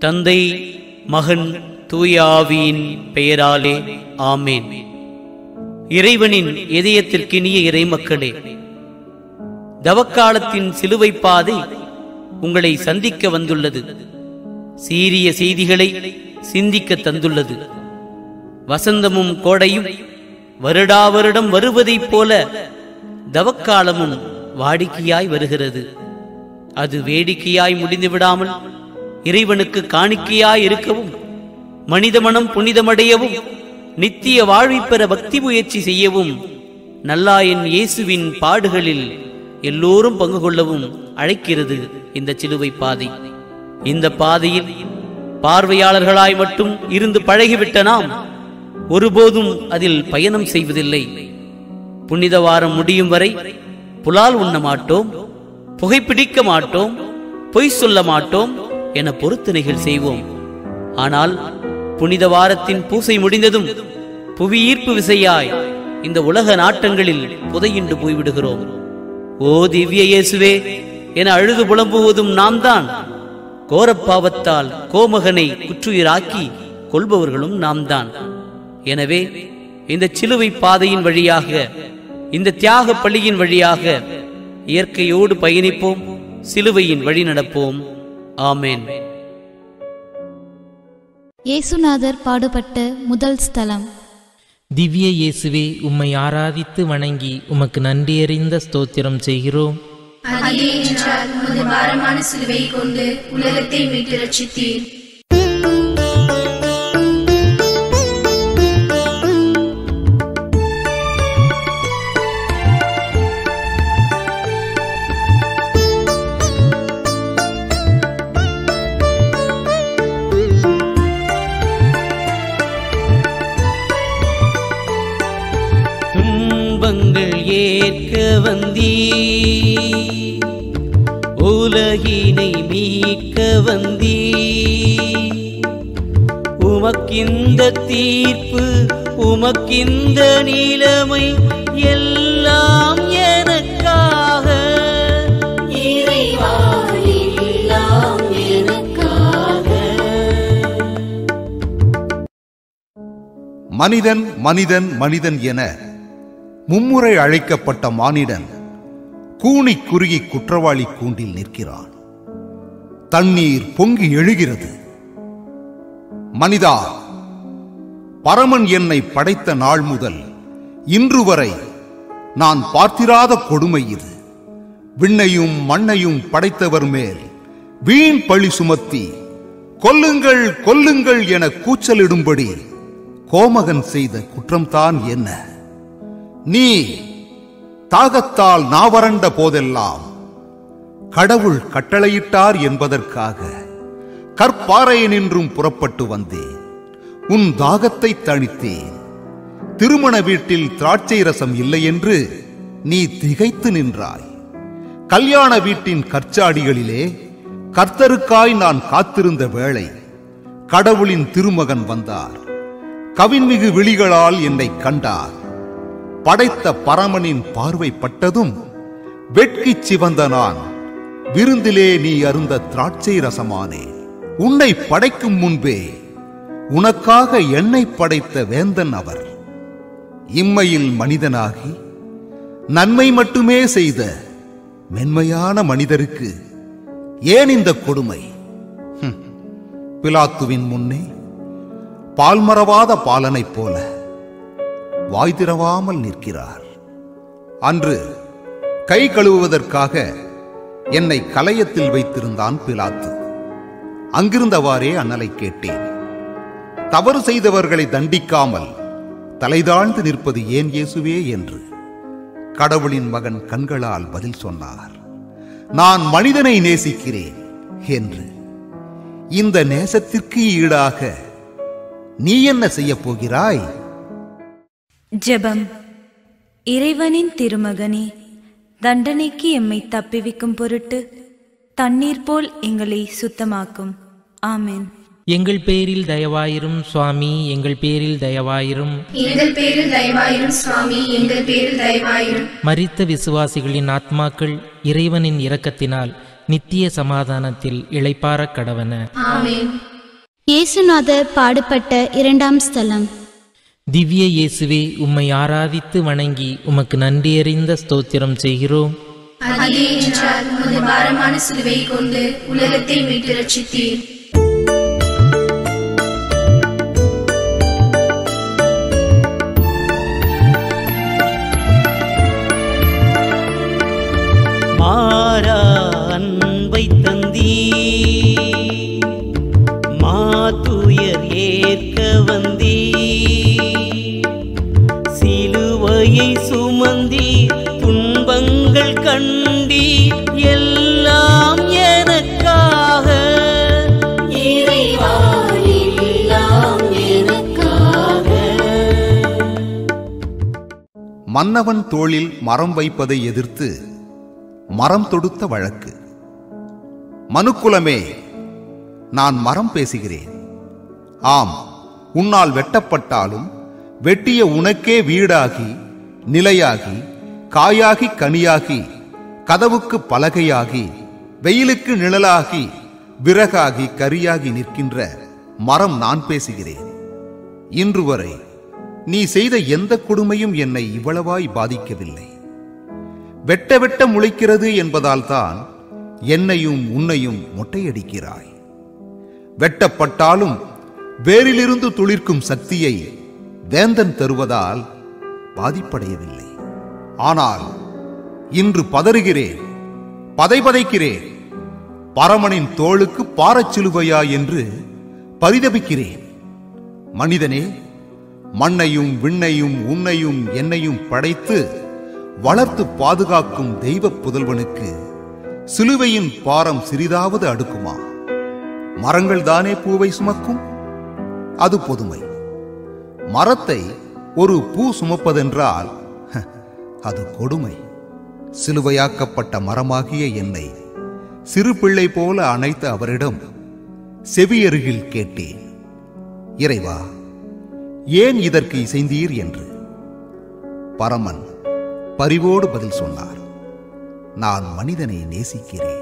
தந்தை மகன் தூய ஆவியின் பெயராலே ஆமேன் இறைவனின் இதயத்திற்கினிய இறைமக்களே தவக்காலத்தின் சிலுவை பாதை உங்களை சந்திக்க வந்துள்ளது சீரிய செய்திகளை சிந்திக்க தந்துள்ளது வசந்தமும் கோடையும் வருடா வருடம் வருவதைப் போல தவக்காலமும் வாடிக்கையாய் வருகிறது அது வேடிக்கையாய் முடிந்து விடாமல் இறைவனுக்கு காணிக்கையாய் இருக்கவும் மனித மனம் புனிதமடையவும் நித்திய வாழ்வைப் பெற பக்தி முயற்சி செய்யவும் நல்லாயன் இயேசுவின் பாடுகளில் எல்லோரும் பங்கு கொள்ளவும் அழைக்கிறது இந்த சிலுவை பாதை இந்த பாதையில் பார்வையாளர்களாய் மட்டும் இருந்து பழகிவிட்ட நாம் ஒருபோதும் அதில் பயணம் செய்வதில்லை புனித வாரம் முடியும் வரை புலால் உண்ண மாட்டோம் புகைப்பிடிக்க மாட்டோம் பொய் சொல்ல மாட்டோம் என பொருத்தனைகள் செய்வோம் ஆனால் புனித வாரத்தின் பூசை முடிந்ததும் புவி ஈர்ப்பு விசையாய் இந்த உலக நாட்டங்களில் புதையுண்டு போய்விடுகிறோம் ஓ திவ்ய இயேசுவே என அழுது புலம்புவதும் நாம் தான் கோரப்பாவத்தால் கோமகனை குற்றுயிராக்கி கொள்பவர்களும் நாம் தான் எனவே இந்த சிலுவை பாதையின் வழியாக இந்த தியாக பள்ளியின் வழியாக இயற்கையோடு பயணிப்போம் சிலுவையின் வழி நடப்போம் ஆமேன் இயேசுநாதர் பாடுபட்ட முதல் ஸ்தலம் திவ்ய இயேசுவே உம்மை ஆராதித்து வணங்கி உமக்கு நன்றியறிந்த ஸ்தோத்திரம் செய்கிறோம் அதிலே என்றால் உமது பாரமான சிலுவை கொண்டு உலகத்தை மீட்டு ரட்சித்தீர் துன்பங்கள் ஏற்க வந்தீ உலகினை மீட்க வந்தீ உமக்கிந்த தீர்ப்பு உமக்கிந்த நிலைமை எல்லாம் எனக்காக மனிதன் மனிதன் மனிதன் என மும்முறை அழைக்கப்பட்ட மானிடன் கூனி குறுகி குற்றவாளி கூண்டில் நிற்கிறான் தண்ணீர் பொங்கி எழுகிறது மனிதா பரமன் என்னை படைத்த நாள் முதல் இன்று வரை நான் பார்த்திராத கொடுமை இது விண்ணையும் மண்ணையும் படைத்தவர் மேல் வீண் பழி சுமத்தி கொல்லுங்கள் கொல்லுங்கள் என கூச்சலிடும்படி கோமகன் செய்த குற்றம்தான் என்ன நீ தாகத்தால் நாவறண்ட போதெல்லாம் கடவுள் கட்டளையிட்டார் என்பதற்காக கற்பாறையினின்றும் புறப்பட்டு வந்தேன் உன் தாகத்தை தணித்தேன் திருமண வீட்டில் திராட்சை ரசம் இல்லை என்று நீ திகைத்து நின்றாய் கல்யாண வீட்டின் கற்சாடிகளிலே கர்த்தருக்காய் நான் காத்திருந்த வேளை கடவுளின் திருமகன் வந்தார் கவின்மிகு விழிகளால் என்னை கண்டார் படைத்த பரமனின் பார்வை பட்டதும் வெட்கிச் சிவந்த நான் விருந்திலே நீ அருந்த திராட்சை ரசமானே உன்னை படைக்கும் முன்பே உனக்காக என்னை படைத்த வேந்தன் அவர் இம்மையில் மனிதனாகி நன்மை மட்டுமே செய்த மென்மையான மனிதருக்கு ஏன் இந்த கொடுமை ஹம், பிலாத்துவின் முன்னே பால்மறவாத பாலனைப் போல வாய் திறவாமல் நிற்கிறார் அன்று கை கழுவுவதற்காக என்னை கலயத்தில் வைத்திருந்தான் பிலாத்து அங்கிருந்தவாறே அண்ணலை கேட்டேன் தவறு செய்தவர்களை தண்டிக்காமல் தலைதாழ்ந்து நிற்பது ஏன் இயேசுவே என்று கடவுளின் மகன் கண்களால் பதில் சொன்னார் நான் மனிதனை நேசிக்கிறேன் என்று இந்த நேசத்திற்கு ஈடாக நீ என்ன செய்யப் போகிறாய் ஜெபம் இறைவனின் திருமகனே தண்டனைக்கு எம்மை தப்பிவிக்கும் பொருட்டு தண்ணீர் போல் எங்களை சுத்தமாக்கும் ஆமென் எங்கள் பேரில் தயவாயிரும் சுவாமி எங்கள் பேரில் தயவாயிரும் எங்கள் பேரில் தயவாயிரும் சுவாமி எங்கள் பேரில் தயவாயிரும் மரித்த விசுவாசிகளின் ஆத்மாக்கள் இறைவனின் இரக்கத்தினால் நித்திய சமாதானத்தில் இளைப்பாறக் கடவன ஆமென் இயேசுநாதர் பாடுபட்ட இரண்டாம் ஸ்தலம் திவ்ய இயேசுவே உம்மை ஆராதித்து வணங்கி உமக்கு நன்றியறிந்த ஸ்தோத்திரம் செய்கிறோம் அதே என்றால் உமது பாரமான சிலுவை கொண்டு உலகத்தை மீட்டு ரட்சித்தீர் மாறா அன்பை தந்தீ மாத்துயர் ஏற்க வந்தீ சிலுவையை சுமந்தி துன்பங்கள் கண்டி எல்லாம் எனக்காக இறைவா எல்லாம் எனக்காக மன்னவன் தோளில் மரம் வைப்பதை எதிர்த்து மரம் தொடுத்த வழக்கு மனுக்குலமே நான் மரம் பேசுகிறேன் ஆம் உன்னால் வெட்டப்பட்டாலும் வெட்டிய உனக்கே வீடாகி நிலையாகி காயாகி கனியாகி கதவுக்கு பலகையாகி வெயிலுக்கு நிழலாகி விறகாகி கரியாகி நிற்கின்ற மரம் நான் பேசுகிறேன் இன்று வரை நீ செய்த எந்த கொடுமையும் என்னை இவ்வளவாய் பாதிக்கவில்லை வெட்ட வெட்ட முளைக்கிறது என்பதால்தான் என்னையும் உன்னையும் மொட்டையடிக்கிறாய் வெட்டப்பட்டாலும் வேரிலிருந்து துளிர்க்கும் சக்தியை வேந்தன் தருவதால் பாதிப்படையவில்லை ஆனால் இன்று பதறுகிறேன் பதைபதைக்கிறேன் பரமனின் தோளுக்கு பாரச் சிலுவையா என்று பரிதபிக்கிறேன் மனிதனே மண்ணையும் விண்ணையும் உன்னையும் என்னையும் படைத்து வளர்த்து பாதுகாக்கும் தெய்வ புதல்வனுக்கு சிலுவையின் பாரம் சிறிதாவது அடுக்குமா மரங்கள் தானே பூவை சுமக்கும் அது பொதுமை மரத்தை ஒரு பூ சுமப்பதென்றால் ஹ, அது கொடுமை சிலுவையாக்கப்பட்ட மரமாகிய என்னை சிறு பிள்ளை போல அணைத்த அவரிடம் செவியருகில் கேட்டேன் இறைவா ஏன் இதற்கு இசைந்தீர் என்று பரமன் பரிவோடு பதில் சொன்னார் நான் மனிதனை நேசிக்கிறேன்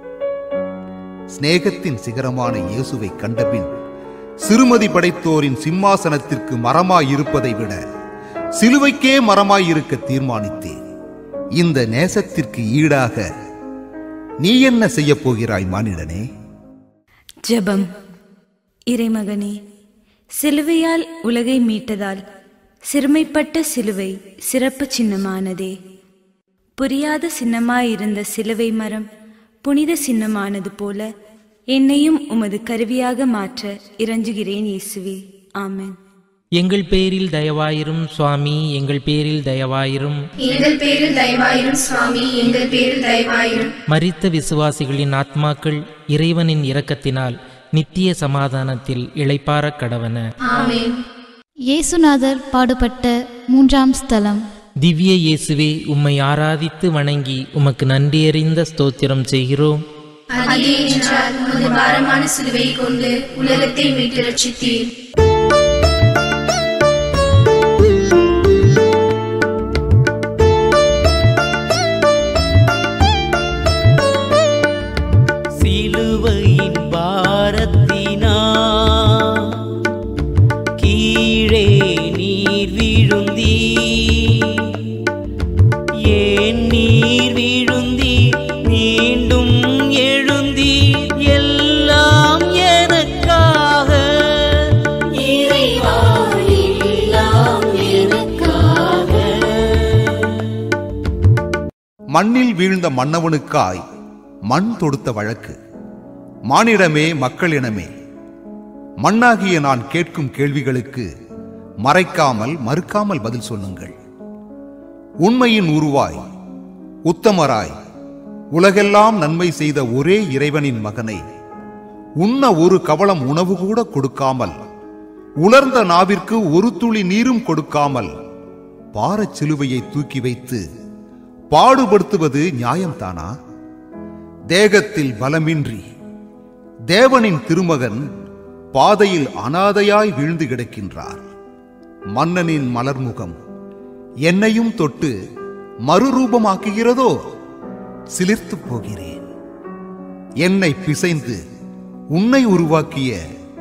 சிநேகத்தின் சிகரமான இயேசுவை கண்டபின் சிறுமதி படைத்தோரின் சிம்மாசனத்திற்கு மரமாயிருப்பதை விட சிலுவைக்கே மரமாயிருக்க தீர்மானித்தேன் இந்த நேசத்திற்கு ஈடாக நீ என்ன செய்யப் போகிறாய் மானிடனே ஜெபம் இறைமகனே சிலுவையால் உலகை மீட்டதால் சிறுமைப்பட்ட சிலுவை சிறப்பு சின்னமானதே புரியாத சின்னமாயிருந்த சிலுவை மரம் புனித சின்னமானது போல என்னையும் உமது கருவியாக மாற்ற இறஞ்சுகிறேன் இயேசுவே ஆமென் எங்கள் பேரில் தயவாயிரும் சுவாமி எங்கள் பேரில் தயவாயிரும் எங்கள் பேரில் தயவாயிரும் சுவாமி எங்கள் பேரில் தயவாயிரும் மரித்த விசுவாசிகளின் ஆத்மாக்கள் இறைவனின் இரக்கத்தினால் நித்திய சமாதானத்தில் இளைப்பாறக் கடவன ஆமென் இயேசுநாதர் பாடுபட்ட மூன்றாம் ஸ்தலம் திவ்ய இயேசுவே உம்மை ஆராதித்து வணங்கி உமக்கு நன்றியறிந்த ஸ்தோத்திரம் செய்கிறோம் அதே என்றால் உமது பாரமான சிலுவை கொண்டு உலகத்தை மீட்டு ரட்சித்தீர் சிலுவையின் பாரத்தினா கீழே நீர் விழுந்தி ஏன் நீர் விழுந்தி மீண்டும் எழுந்தி எல்லாம் எனக்காக இறைவா எல்லாம் எனக்காக மண்ணில் வீழ்ந்த மன்னவனுக்காய் மண் தொடுத்த வழக்கு மானிடமே மக்களினமே மண்ணாகிய நான் கேட்கும் கேள்விகளுக்கு மறைக்காமல் மறுக்காமல் பதில் சொல்லுங்கள் உண்மையின் உருவாய் உத்தமராய் உலகெல்லாம் நன்மை செய்த ஒரே இறைவனின் மகனை உண்ண ஒரு கவளம் உணவு கூட கொடுக்காமல் உலர்ந்த நாவிற்கு ஒரு துளி நீரும் கொடுக்காமல் பாரச் சிலுவையை தூக்கி வைத்து பாடுபடுத்துவது நியாயம்தானா தேகத்தில் பலமின்றி தேவனின் திருமகன் பாதையில் அனாதையாய் வீழ்ந்து கிடக்கின்றார் மன்னனின் மலர்முகம் என்னையும் தொட்டு மறுரூபமாக்குகிறதோ சிலிர்த்துப் போகிறேன் என்னை பிசைந்து உன்னை உருவாக்கிய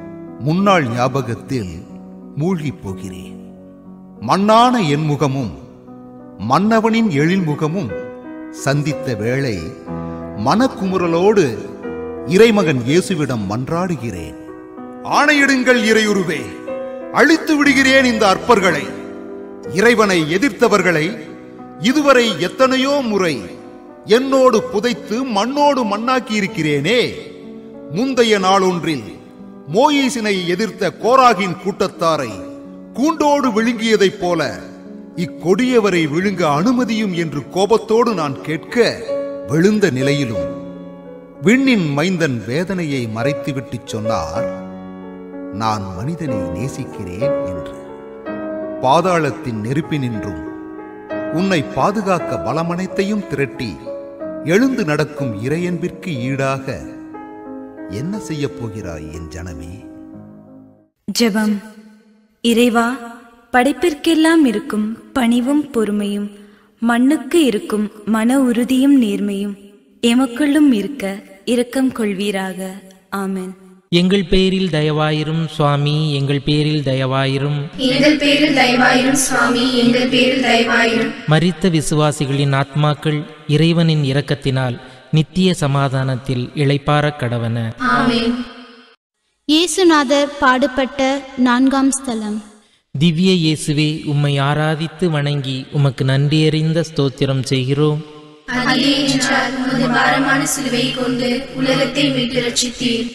முன்னாள் ஞாபகத்தில் மூழ்கிப் போகிறேன் மண்ணான என் முகமும் மன்னவனின் எழில்முகமும் சந்தித்த வேளை மனக்குமுறலோடு இறைமகன் இயேசுவிடம் மன்றாடுகிறேன் ஆணையிடுங்கள் இறையுருவே அழித்து விடுகிறேன் இந்த அற்பர்களை இறைவனை எதிர்த்தவர்களை இதுவரை எத்தனையோ முறை என்னோடு புதைத்து மண்ணோடு மண்ணாக்கி இருக்கிறேனே முந்தைய நாளொன்றில் மோயீசினை எதிர்த்த கோராகின் கூட்டத்தாரை கூண்டோடு விழுங்கியதைப் போல இக்கொடியவரை விழுங்க அனுமதியும் என்று கோபத்தோடு நான் கேட்க விழுந்த நிலையிலும் விண்ணின் மைந்தன் வேதனையை மறைத்துவிட்டுச் சொன்னார் நான் மனிதனை நேசிக்கிறேன் என்று பாதாளத்தின் நெருப்பினின்றும் உன்னை பாதுகாக்க பலமனைத்தையும் திரட்டி எழுந்து நடக்கும் இறையன்பிற்கு ஈடாக என்ன செய்யப் போகிறாய் என் ஜனமே ஜெபம் இறைவா படைப்பிற்கெல்லாம் இருக்கும் பணிவும் பொறுமையும் மண்ணுக்கு இருக்கும் மன உறுதியும் நேர்மையும் எமக்குள்ளும் இருக்க இரக்கம் கொள்வீராக ஆமென் எங்கள் பேரில் தயவாயிரும் சுவாமி எங்கள் பேரில் தயவாயிரும் எங்கள் பேரில் தயவாயிரும் சுவாமி எங்கள் பேரில் தயவாயிரும் மரித்த விசுவாசிகளின் ஆத்மாக்கள் இறைவனின் இரக்கத்தினால் நித்திய சமாதானத்தில் இளைப்பாறக் கடவன ஆமென் இயேசுநாதர் பாடுபட்ட நான்காம் ஸ்தலம் திவ்ய இயேசுவே உம்மை ஆராதித்து வணங்கி உமக்கு நன்றியறிந்த ஸ்தோத்திரம் செய்கிறோம் அதே என்றால் உமது பாரமான சிலுவை கொண்டு உலகத்தை மீட்டு ரட்சித்தீர்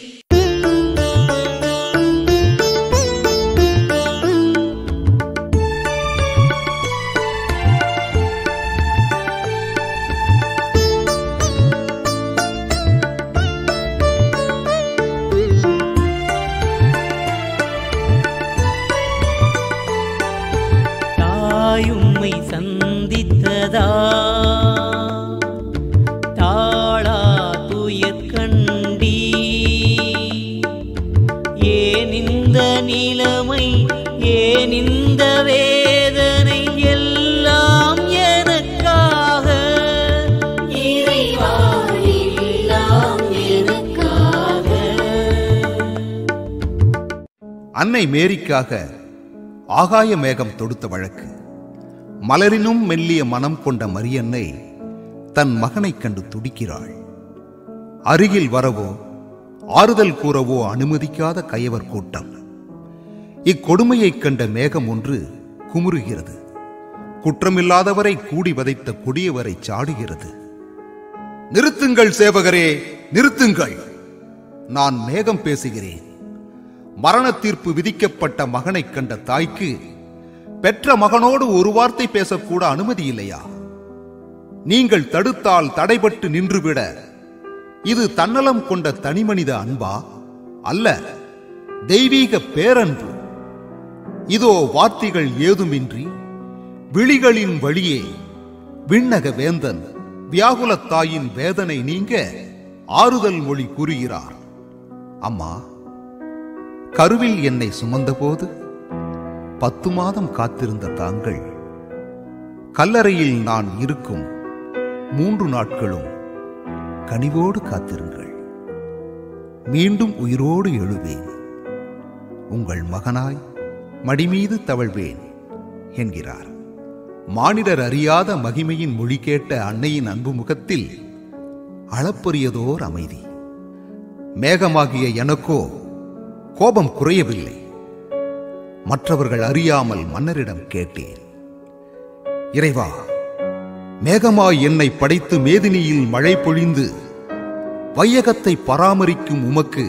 தாயும்மை சந்தித்ததா தாளா துயர் கண்டி ஏன் இந்த நிலைமை ஏன் இந்த வேதனை எல்லாம் எனக்காக இறைவா எல்லாம் எனக்காக அன்னை மேரிக்காக ஆகாய மேகம் தொடுத்த வழக்கு மலரினும் மெல்லிய மனம் கொண்ட மரியன்னை தன் மகனைக் கண்டு துடிக்கிறாள் அருகில் வரவோ ஆறுதல் கூறவோ அனுமதிக்காத கயவர் கூட்டம் இக்கொடுமையைக் கண்ட மேகம் ஒன்று குமுறுகிறது குற்றமில்லாதவரை கூடி வதைத்த கொடியவரை சாடுகிறது நிறுத்துங்கள் சேவகரே நிறுத்துங்கள் நான் மேகம் பேசுகிறேன் மரண தீர்ப்பு விதிக்கப்பட்ட மகனைக் கண்ட தாய்க்கு பெற்ற மகனோடு ஒரு வார்த்தை பேசக்கூட அனுமதி இல்லையா நீங்கள் தடுத்தால் தடைபட்டு நின்றுவிட இது தன்னலம் கொண்ட தனிமனித அன்பா அல்ல தெய்வீக பேரன்பு இதோ வார்த்தைகள் ஏதுமின்றி விழிகளின் வழியே விண்ணக வேந்தன் வியாகுலத் தாயின் வேதனை நீங்க ஆறுதல் மொழி கூறுகிறார் அம்மா கருவில் என்னை சுமந்தபோது பத்து மாதம் காத்திருந்த தாங்கள் கல்லறையில் நான் இருக்கும் மூன்று நாட்களும் கனிவோடு காத்திருங்கள் மீண்டும் உயிரோடு எழுவேன் உங்கள் மகனாய் மடிமீது தவழ்வேன் என்கிறார் மானிடர் அறியாத மகிமையின் மொழி கேட்ட அன்னையின் அன்பு முகத்தில் அளப்பரியதோர் அமைதி மேகமாகிய எனக்கோ கோபம் குறையவில்லை மற்றவர்கள் அறியாமல் மன்னரிடம் கேட்டேன் இறைவா மேகமாய் என்னை படைத்து மேதினியில் மழை பொழிந்து வையகத்தை பராமரிக்கும் உமக்கு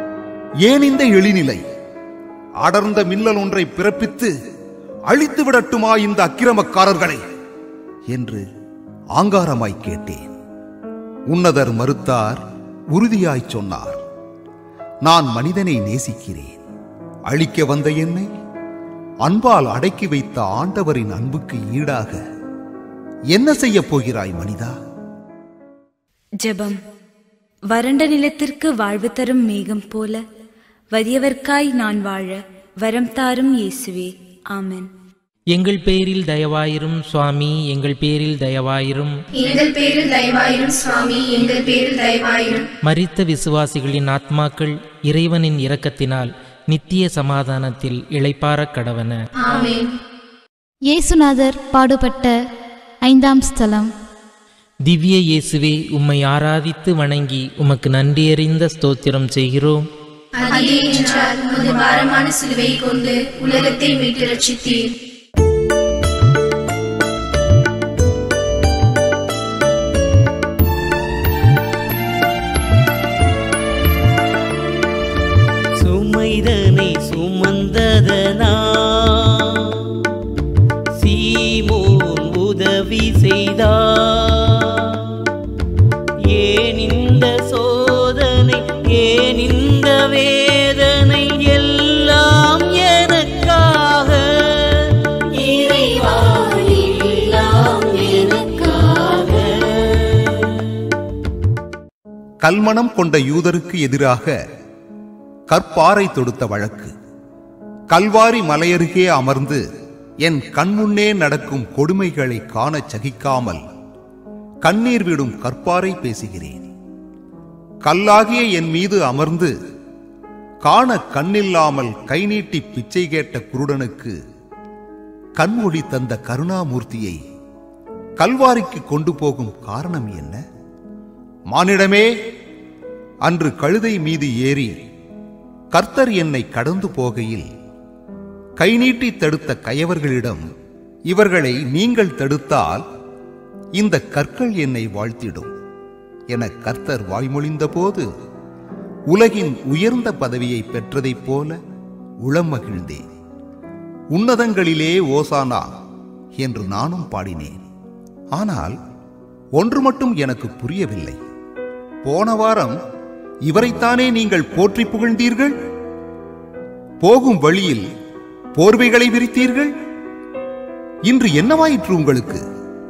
ஏன் இந்த எளிநிலை அடர்ந்த மின்னல் ஒன்றை பிறப்பித்து அழித்து விடட்டுமா இந்த அக்கிரமக்காரர்களை என்று ஆங்காரமாய் கேட்டேன் உன்னதர் மறுத்தார் உறுதியாய்ச் சொன்னார் நான் மனிதனை நேசிக்கிறேன் அழிக்க வந்த என்னை அன்பால் அடக்கி வைத்த ஆண்டவரின் அன்புக்கு ஈடாக என்ன செய்யப் போகிறாய் மனிதா ஜெபம் வறண்ட நிலத்திற்கு வாழ்வு தரும் மேகம் போல வறியவர்க்காய் நான் வாழ வரம் தாரும் இயேசுவே ஆமென் எங்கள் பேரில் தயவாயிரும் சுவாமி எங்கள் பேரில் தயவாயிரும் எங்கள் பேரில் தயவாயிரும் சுவாமி எங்கள் பேரில் தயவாயிரும் மரித்த விசுவாசிகளின் ஆத்மாக்கள் இறைவனின் இரக்கத்தினால் நித்திய சமாதானத்தில் இளைப்பாரக் கடவன ஆமென் இயேசுநாதர் பாடுபட்ட ஐந்தாம் ஸ்தலம் திவ்ய இயேசுவே உம்மை ஆராதித்து வணங்கி உமக்கு நன்றியறிந்த ஸ்தோத்திரம் செய்கிறோம் அதிலே என்றால் உமது பாரமான சிலுவையை கொண்டு உலகத்தை மீட்டு ரட்சித்தீர் சுமைதனை சுமந்ததனா சீமோன் உதவி செய்தா ஏன் இந்த சோதனை ஏன் இந்த வேதனை எல்லாம் எனக்காக இறைவா எல்லாம் எனக்காக கல்மணம் கொண்ட யூதருக்கு எதிராக கற்பாறை தொடுத்த வழக்கு கல்வாரி மலையருகே அமர்ந்து என் கண்முன்னே நடக்கும் கொடுமைகளை காணச் சகிக்காமல் கண்ணீர் விடும் கற்பாறை பேசுகிறேன் கல்லாகிய என் மீது அமர்ந்து காண கண்ணில்லாமல் கை நீட்டி பிச்சை கேட்ட குருடனுக்கு கண்மொழி தந்த கருணாமூர்த்தியை கல்வாரிக்கு கொண்டு போகும் காரணம் என்ன மானிடமே அன்று கழுதை மீது ஏறி கர்த்தர் என்னை கடந்து போகையில் கை நீட்டி தடுத்த கயவர்களிடம் இவர்களை நீங்கள் தடுத்தால் இந்த கற்கள் என்னை வாழ்த்திடும் என கர்த்தர் வாய்மொழிந்த போது உலகின் உயர்ந்த பதவியை பெற்றதைப் போல உளம் மகிழ்ந்தேன் உன்னதங்களிலே ஓசானா என்று நானும் பாடினேன் ஆனால் ஒன்று மட்டும் எனக்கு புரியவில்லை போன வாரம் இவரைத்தானே நீங்கள் போற்றி புகழ்ந்தீர்கள் போகும் வழியில் போர்வைகளை விரித்தீர்கள் இன்று என்னவாயிற்று உங்களுக்கு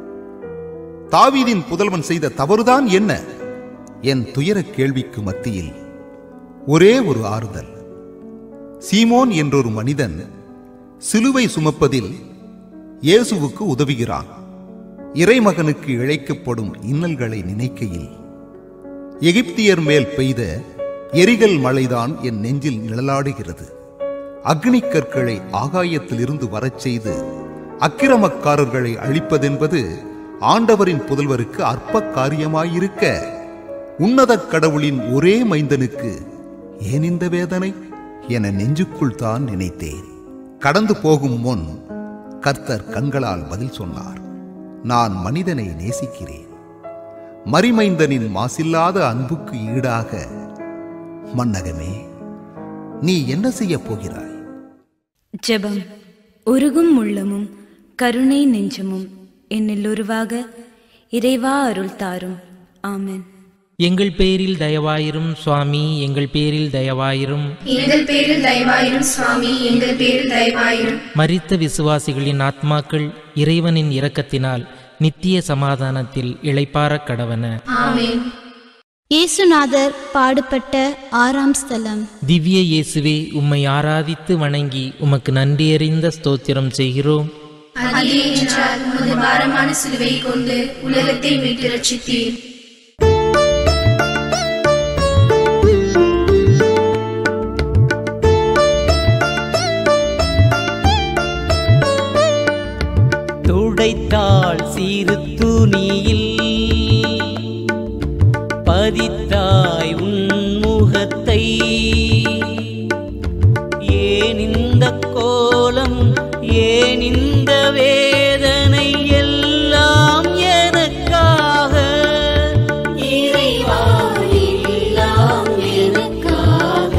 தாவீதின் புதல்வன் செய்த தவறுதான் என்ன என் துயர கேள்விக்கு மத்தியில் ஒரே ஒரு ஆறுதல் சீமோன் என்றொரு மனிதன் சிலுவை சுமப்பதில் இயேசுவுக்கு உதவுகிறான் இறைமகனுக்கு இழைக்கப்படும் இன்னல்களை நினைக்கையில் எகிப்தியர் மேல் பெய்த எரிகல் மழைதான் என் நெஞ்சில் நிழலாடுகிறது அக்னிக் கற்களை ஆகாயத்திலிருந்து வரச் செய்து அக்கிரமக்காரர்களை அழிப்பதென்பது ஆண்டவரின் புதல்வருக்கு அற்ப காரியமாயிருக்க உன்னதக் கடவுளின் ஒரே மைந்தனுக்கு ஏன் இந்த வேதனை என நெஞ்சுக்குள் தான் நினைத்தேன் கடந்து போகும் முன் கர்த்தர் கண்களால் பதில் சொன்னார் நான் மனிதனை நேசிக்கிறேன் மரிமைந்தனின் மாசில்லாத அன்புக்கு ஈடாக மன்னகமே நீ என்ன செய்யப் போகிறாய் ஜெபம் உருகும் உள்ளமும் கருணை நெஞ்சமும் என்னில் உருவாக இறைவா அருள் தாரும் ஆமென் எங்கள் பேரில் தயவாயிரும் சுவாமி எங்கள் பேரில் தயவாயிரும் எங்கள் பேரில் தயவாயிரும் சுவாமி எங்கள் பேரில் தயவாயிரும் மரித்த விசுவாசிகளின் ஆத்மாக்கள் இறைவனின் இரக்கத்தினால் நித்திய சமாதானத்தில் இளைப்பாரக் கடவன ஆமென் இயேசுநாதர் பாடுபட்ட ஆறாம் ஸ்தலம் திவ்ய இயேசுவே உம்மை ஆராதித்து வணங்கி உமக்கு நன்றியறிந்த ஸ்தோத்திரம் செய்கிறோம் அதிலே என்றால் உமது பாரமான சிலுவையை கொண்டு உலகத்தை மீட்டு ரட்சித்தீர் துடைத்தாள் சிறு துணியில் பதித்தாய் உன் முகத்தை ஏன் இந்த கோலம் ஏன் இந்த வேதனை எல்லாம் எனக்காக இறைவா எல்லாம் எனக்காக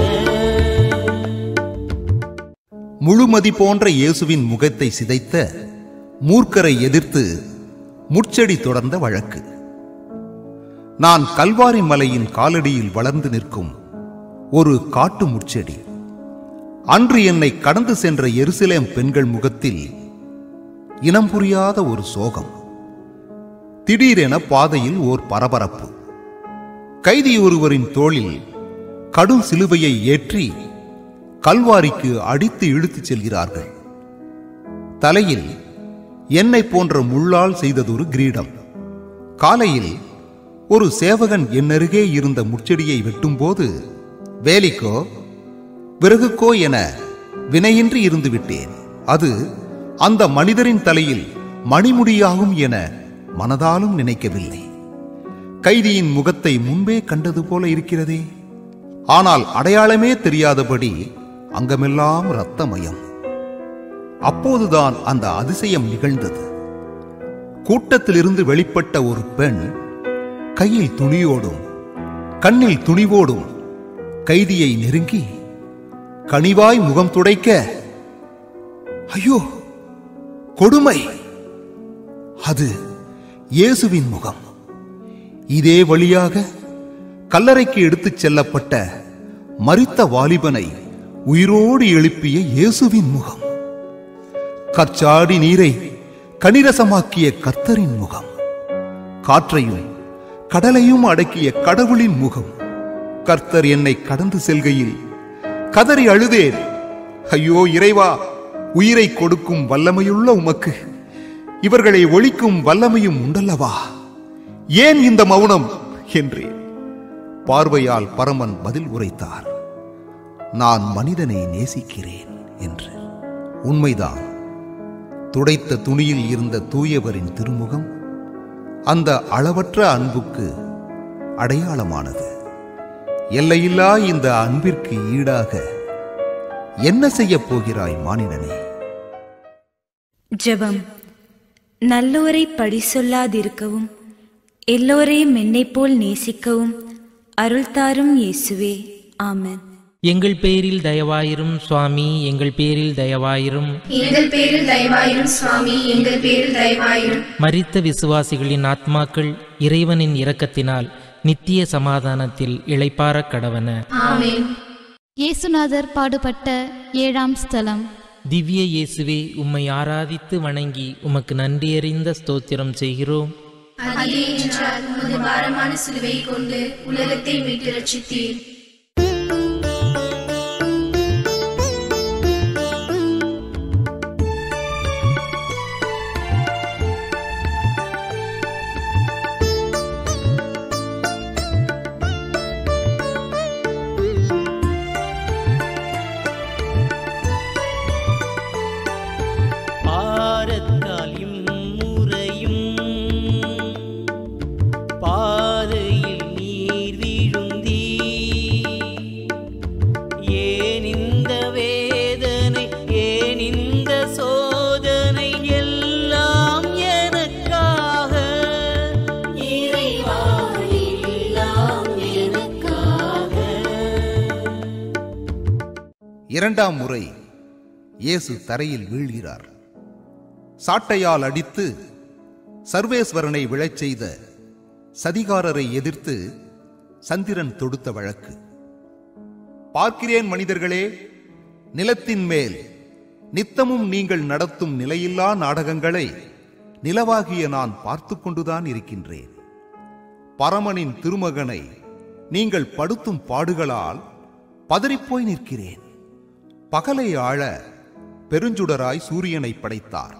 முழுமதி போன்ற இயேசுவின் முகத்தை சிதைத்த மூர்க்கரை எதிர்த்து முட்செடி தொடர்ந்த வழக்கு நான் கல்வாரி மலையின் காலடியில் வளர்ந்து நிற்கும் ஒரு காட்டு முட்செடி அன்று என்னை கடந்து சென்ற எருசலேம் பெண்கள் முகத்தில் இனம் புரியாத ஒரு சோகம் திடீரென பாதையில் ஓர் பரபரப்பு கைதி ஒருவரின் தோளில் கடும் சிலுவையை ஏற்றி கல்வாரிக்கு அடித்து இழுத்துச் செல்கிறார்கள் தலையில் என்னை போன்ற முள்ளால் செய்ததொரு கிரீடம் காலையில் ஒரு சேவகன் என்னருகே இருந்த முச்செடியை வெட்டும்போது வேலிக்கோ விறகுக்கோ என வினையின்றி இருந்து விட்டேன் அது அந்த மனிதரின் தலையில் மணிமுடியாகும் என மனதாலும் நினைக்கவில்லை கைதியின் முகத்தை முன்பே கண்டது போல இருக்கிறதே ஆனால் அடையாளமே தெரியாதபடி அங்கமெல்லாம் இரத்தமயம் அப்போதுதான் அந்த அதிசயம் நிகழ்ந்தது கூட்டத்திலிருந்து வெளிப்பட்ட ஒரு பெண் கையில் துணியோடும் கண்ணில் துணிவோடும் கைதியை நெருங்கி கனிவாய் முகம் துடைக்க ஐயோ கொடுமை அது இயேசுவின் முகம் இதே வழியாக கல்லறைக்கு எடுத்துச் செல்லப்பட்ட மரித்த வாலிபனை உயிரோடு எழுப்பிய இயேசுவின் முகம் கற்சாடி நீரை கனிரசமாக்கிய கர்த்தரின் முகம் காற்றையும் கடலையும் அடக்கிய கடவுளின் முகம் கர்த்தர் என்னை கடந்து செல்கையில் கதறி அழுதேன் ஐயோ இறைவா உயிரை கொடுக்கும் வல்லமையுள்ள உமக்கு இவர்களை ஒழிக்கும் வல்லமையும் உண்டல்லவா ஏன் இந்த மௌனம் என்றேன் பார்வையால் பரமன் பதில் உரைத்தார் நான் மனிதனை நேசிக்கிறேன் என்று உண்மைதான் துடைத்த துணியில் இருந்த தூயவரின் திருமுகம் அந்த அளவற்ற அன்புக்கு அடையாளமானது எல்லையில்லா இந்த அன்பிற்கு ஈடாக என்ன செய்யப் போகிறாய் மானிடனே ஜெபம் நல்லோரை பழி சொல்லாதிருக்கவும் எல்லோரையும் என்னைப் போல் நேசிக்கவும் அருள் தாரும் இயேசுவே ஆமென் எங்கள் பேரில் தயவாயிரும் சுவாமி எங்கள் பேரில் தயவாயிரும் எங்கள் பேரில் தயவாயிரும் சுவாமி எங்கள் பேரில் தயவாயிரும் மரித்த விசுவாசிகளின் ஆத்மாக்கள் இறைவனின் இரக்கத்தினால் நித்திய சமாதானத்தில் இளைப்பாறக் கடவன ஆமென் இயேசுநாதர் பாடுபட்ட ஏழாம் ஸ்தலம் திவ்ய இயேசுவே உம்மை ஆராதித்து வணங்கி உமக்கு நன்றியறிந்த ஸ்தோத்திரம் செய்கிறோம் அதே என்றால் உமது பாரமான சிலுவை கொண்டு உலகத்தை மீட்டு ரட்சித்தீர் பாரத்தால் இம்முறையும் பாதையில் நீர் வீழுந்தீ ஏன் இந்த வேதனை ஏன் இந்த சோதனை எல்லாம் எனக்காக இறைவா எல்லாம் எனக்காக இரண்டாம் முறை இயேசு தரையில் வீழ்கிறார் சாட்டையால் அடித்து சர்வேஸ்வரனை விழச் செய்த சதிகாரரை எதிர்த்து சந்திரன் தொடுத்த வழக்கு பார்க்கிறேன் மனிதர்களே நிலத்தின் மேல் நித்தமும் நீங்கள் நடத்தும் நிலையில்லா நாடகங்களை நிலவாகிய நான் பார்த்து கொண்டுதான் இருக்கின்றேன் பரமனின் திருமகனை நீங்கள் படுத்தும் பாடுகளால் பதறிப்போய் நிற்கிறேன் பகலை ஆள பெருஞ்சுடராய் சூரியனை படைத்தார்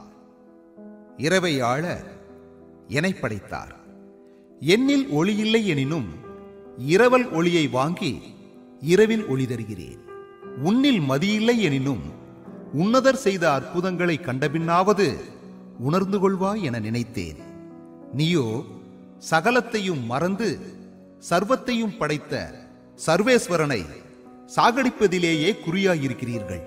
இரவை ஆள எனை படைத்தார் என்னில் ஒளி இல்லை எனினும் இரவல் ஒளியை வாங்கி இரவில் ஒளி தருகிறேன் உன்னில் மதியில்லை எனினும் உன்னதர் செய்த அற்புதங்களை கண்டபின்னாவது உணர்ந்து கொள்வாய் என நினைத்தேன் நீயோ சகலத்தையும் மறந்து சர்வத்தையும் படைத்த சர்வேஸ்வரனை சாகடிப்பதிலேயே குறியாயிருக்கிறீர்கள்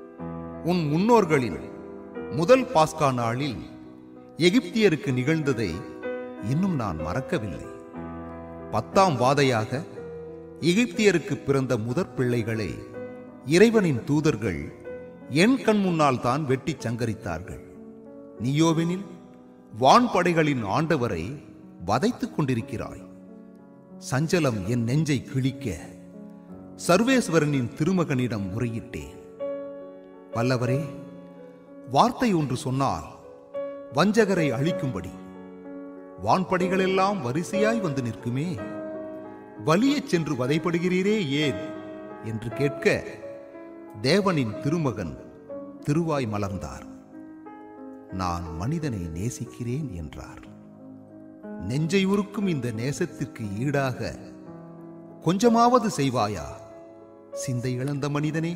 உன் முன்னோர்களின் முதல் பாஸ்கா நாளில் எகிப்தியருக்கு நிகழ்ந்ததை இன்னும் நான் மறக்கவில்லை பத்தாம் வாதையாக எகிப்தியருக்கு பிறந்த முதற் பிள்ளைகளை இறைவனின் தூதர்கள் என் கண் முன்னால் தான் வெட்டிச் சங்கரித்தார்கள் நீயோவெனில் வான்படைகளின் ஆண்டவரை வதைத்துக் கொண்டிருக்கிறாய் சஞ்சலம் என் நெஞ்சை கிழிக்க சர்வேஸ்வரனின் திருமகனிடம் முறையிட்டேன் வல்லவரே வார்த்தை ஒன்று சொன்னால் வஞ்சகரை அழிக்கும்படி வான்படைகளெல்லாம் வரிசையாய் வந்து நிற்குமே வலியச் சென்று வதைப்படுகிறீரே ஏன் என்று கேட்க தேவனின் திருமகன் திருவாய் மலர்ந்தார் நான் மனிதனை நேசிக்கிறேன் என்றார் நெஞ்சை உருக்கும் இந்த நேசத்திற்கு ஈடாக கொஞ்சமாவது செய்வாயா சிந்தை இழந்த மனிதனே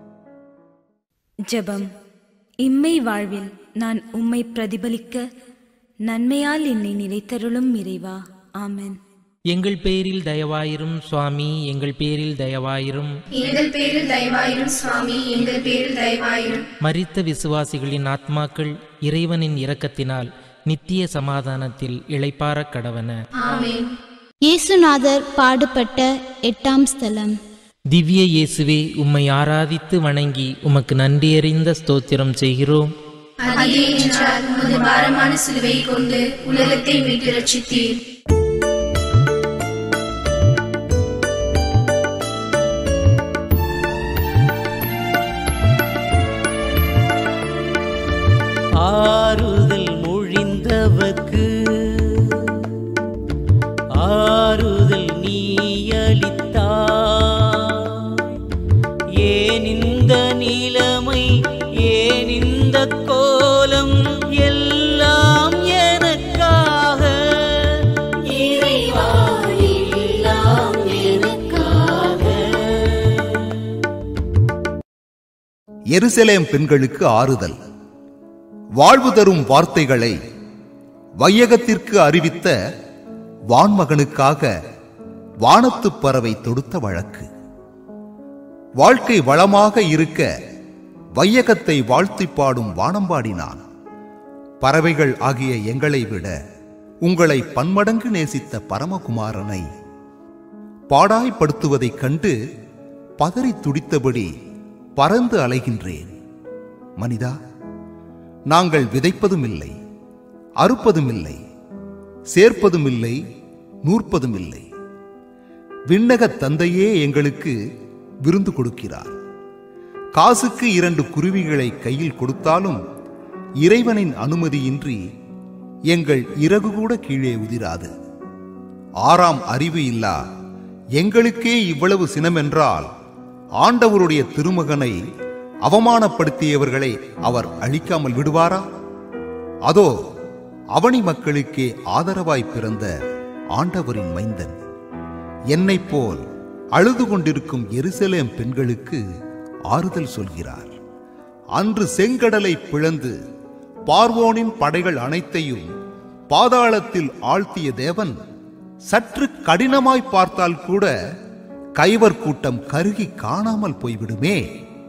ஜெபம் இம்மை வாழ்வில் நான் உம்மை பிரதிபலிக்க நன்மையால் என்னை நிலைத்தருளும் இறைவா ஆமென் எங்கள் பேரில் தயவாயிரும் சுவாமி எங்கள் பேரில் தயவாயிரும் எங்கள் பேரில் தயவாயிரும் சுவாமி எங்கள் பேரில் தயவாயிரும் மரித்த விசுவாசிகளின் ஆத்மாக்கள் இறைவனின் இரக்கத்தினால் நித்திய சமாதானத்தில் இளைப்பாரக் கடவன ஆமென் இயேசுநாதர் பாடுபட்ட எட்டாம் ஸ்தலம் திவ்ய இயேசுவே உம்மை ஆராதித்து வணங்கி உமக்கு நன்றியறிந்த ஸ்தோத்திரம் செய்கிறோம் அதே என்றால் உமது பாரமான சிலுவை கொண்டு உலகத்தை மீட்டு ரட்சித்தீர் ஆறுதல் மொழிந்தவர்க்கு ஆறுதல் நீ அளித்தாய் ஏன் இந்த நிலைமை ஏன் இந்த கோலம் எல்லாம் எனக்காக இறைவா எல்லாம் எனக்காக எருசலேம் பெண்களுக்கு ஆறுதல் வாழ்வு தரும் வார்த்தைகளை வையகத்திற்கு அறிவித்த வான்மகனுக்காக வானத்துப் பறவை தொடுத்த வழக்கு வாழ்க்கை வளமாக இருக்க வையகத்தை வாழ்த்திப் பாடும் வானம்பாடினான் பறவைகள் ஆகிய எங்களை விட உங்களை பன்மடங்கு நேசித்த பரமகுமாரனை பாடாய்ப்படுத்துவதைக் கண்டு பதறி துடித்தபடி பறந்து அலைகின்றேன் மனிதா நாங்கள் விதைப்பதும் இல்லை அறுப்பதும் இல்லை சேர்ப்பதும் இல்லை நூற்பதும் இல்லை விண்ணகத் தந்தையே எங்களுக்கு விருந்து கொடுக்கிறார் காசுக்கு இரண்டு குருவிகளை கையில் கொடுத்தாலும் இறைவனின் அனுமதியின்றி எங்கள் இறகு கூட கீழே உதிராது ஆறாம் அறிவு இல்லா எங்களுக்கே இவ்வளவு சினமென்றால் ஆண்டவருடைய திருமகனை அவமானப்படுத்தியவர்களை அவர் அழிக்காமல் விடுவாரா அதோ அவனி மக்களுக்கே ஆதரவாய் பிறந்த ஆண்டவரின் மைந்தன் என்னைப் போல் அழுது கொண்டிருக்கும் எருசலேம் பெண்களுக்கு ஆறுதல் சொல்கிறார் அன்று செங்கடலை பிளந்து பார்வோனின் படைகள் அனைத்தையும் பாதாளத்தில் ஆழ்த்திய தேவன் சற்று கடினமாய் பார்த்தால் கூட கைவர் கூட்டம் கருகி காணாமல் போய்விடுமே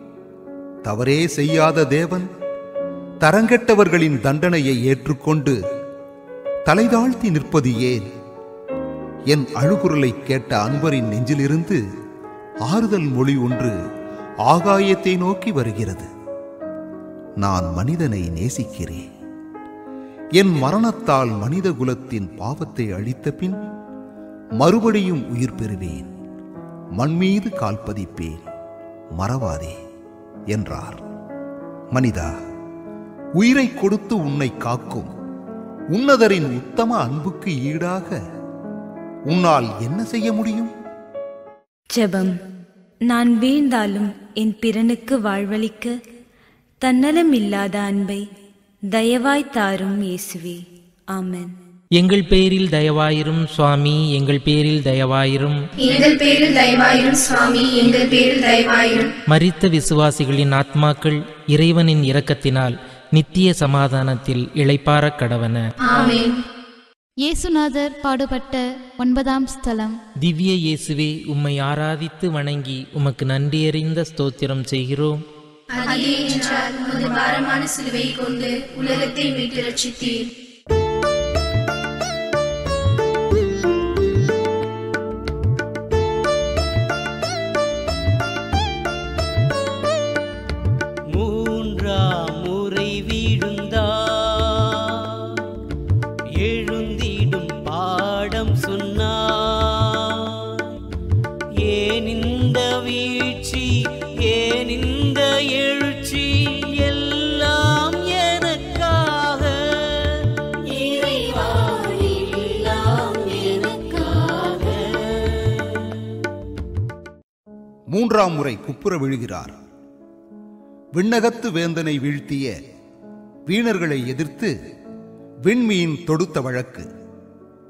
தவறே செய்யாத தேவன் தரங்கெட்டவர்களின் தண்டனையை ஏற்றுக்கொண்டு தலைதாழ்த்தி நிற்பது ஏன் என் அழுகுரலை கேட்ட அன்பரின் நெஞ்சிலிருந்து ஆறுதல் மொழி ஒன்று ஆகாயத்தை நோக்கி வருகிறது நான் மனிதனை நேசிக்கிறேன் என் மரணத்தால் மனித குலத்தின் பாவத்தை அழித்த பின் மறுபடியும் உயிர் பெறுவேன் மண் மீது கால் பதிப்பேன் மறவாதே என்றார் மனிதா உயிரை கொடுத்து உன்னை காக்கும் உன்னதரின் உத்தம அன்புக்கு ஈடாக உன்னால் என்ன செய்ய முடியும் ஜெபம் நான் வீழ்ந்தாலும் என் பிறனுக்கு வாழ்வளிக்க தன்னலம் இல்லாத அன்பை தயவாய் தாரும் இயேசுவே ஆமென் எங்கள் பேரில் தயவாயிரும் சுவாமி எங்கள் பேரில் தயவாயிரும் எங்கள் பேரில் தயவாயிரும் சுவாமி எங்கள் பேரில் தயவாயிரும் மரித்த விசுவாசிகளின் ஆத்மாக்கள் இறைவனின் இரக்கத்தினால் நித்திய சமாதானத்தில் இளைப்பாரக் கடவன ஆமென் இயேசுநாதர் பாடுபட்ட ஒன்பதாம் ஸ்தலம் திவ்ய இயேசுவே உம்மை ஆராதித்து வணங்கி உமக்கு நன்றியறிந்த ஸ்தோத்திரம் செய்கிறோம் அதே என்றால் உமது பாரமான சிலுவை கொண்டு உலகத்தை மீட்டு ரட்சித்தீர் மூன்றாம் முறை வீழுந்தார் எழுந்திடும் பாடம் சொன்னார் ஏன் இந்த வீழ்ச்சி ஏன் இந்த எழுச்சி எல்லாம் எனக்காக இறைவா எல்லாம் எனக்காக மூன்றாம் முறை குப்புற விழுகிறார் விண்ணகத்து வேந்தனை வீழ்த்திய வீணர்களை எதிர்த்து விண்மீன் தொடுத்த வழக்கு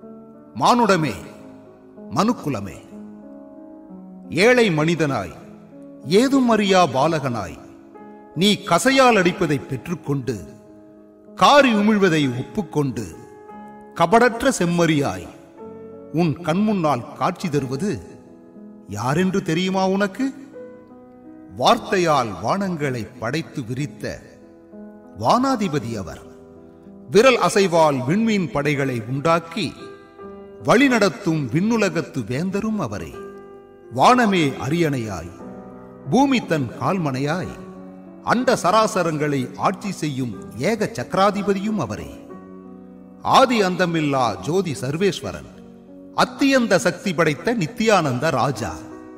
மானுடமே மனுக்குலமே ஏழை மனிதனாய் ஏதும் அறியா பாலகனாய் நீ கசையால் அடிப்பதை பெற்றுக்கொண்டு காரி உமிழ்வதை ஒப்புக்கொண்டு கபடற்ற செம்மறியாய் உன் கண்முன்னால் காட்சி தருவது யாரென்று தெரியுமா உனக்கு வார்த்தையால் வானங்களை படைத்து விரித்த வானாதிபதி அவர் விரல் அசைவால் விண்மீன் படைகளை உண்டாக்கி வழிநடத்தும் விண்ணுலகத்து வேந்தரும் அவரே வானமே அரியணையாய் பூமி தன் கால்மனையாய் அண்ட சராசரங்களை ஆட்சி செய்யும் ஏக சக்கராதிபதியும் அவரே ஆதி அந்தமில்லா ஜோதி சர்வேஸ்வரன் அத்தியந்த சக்தி படைத்த நித்யானந்த ராஜா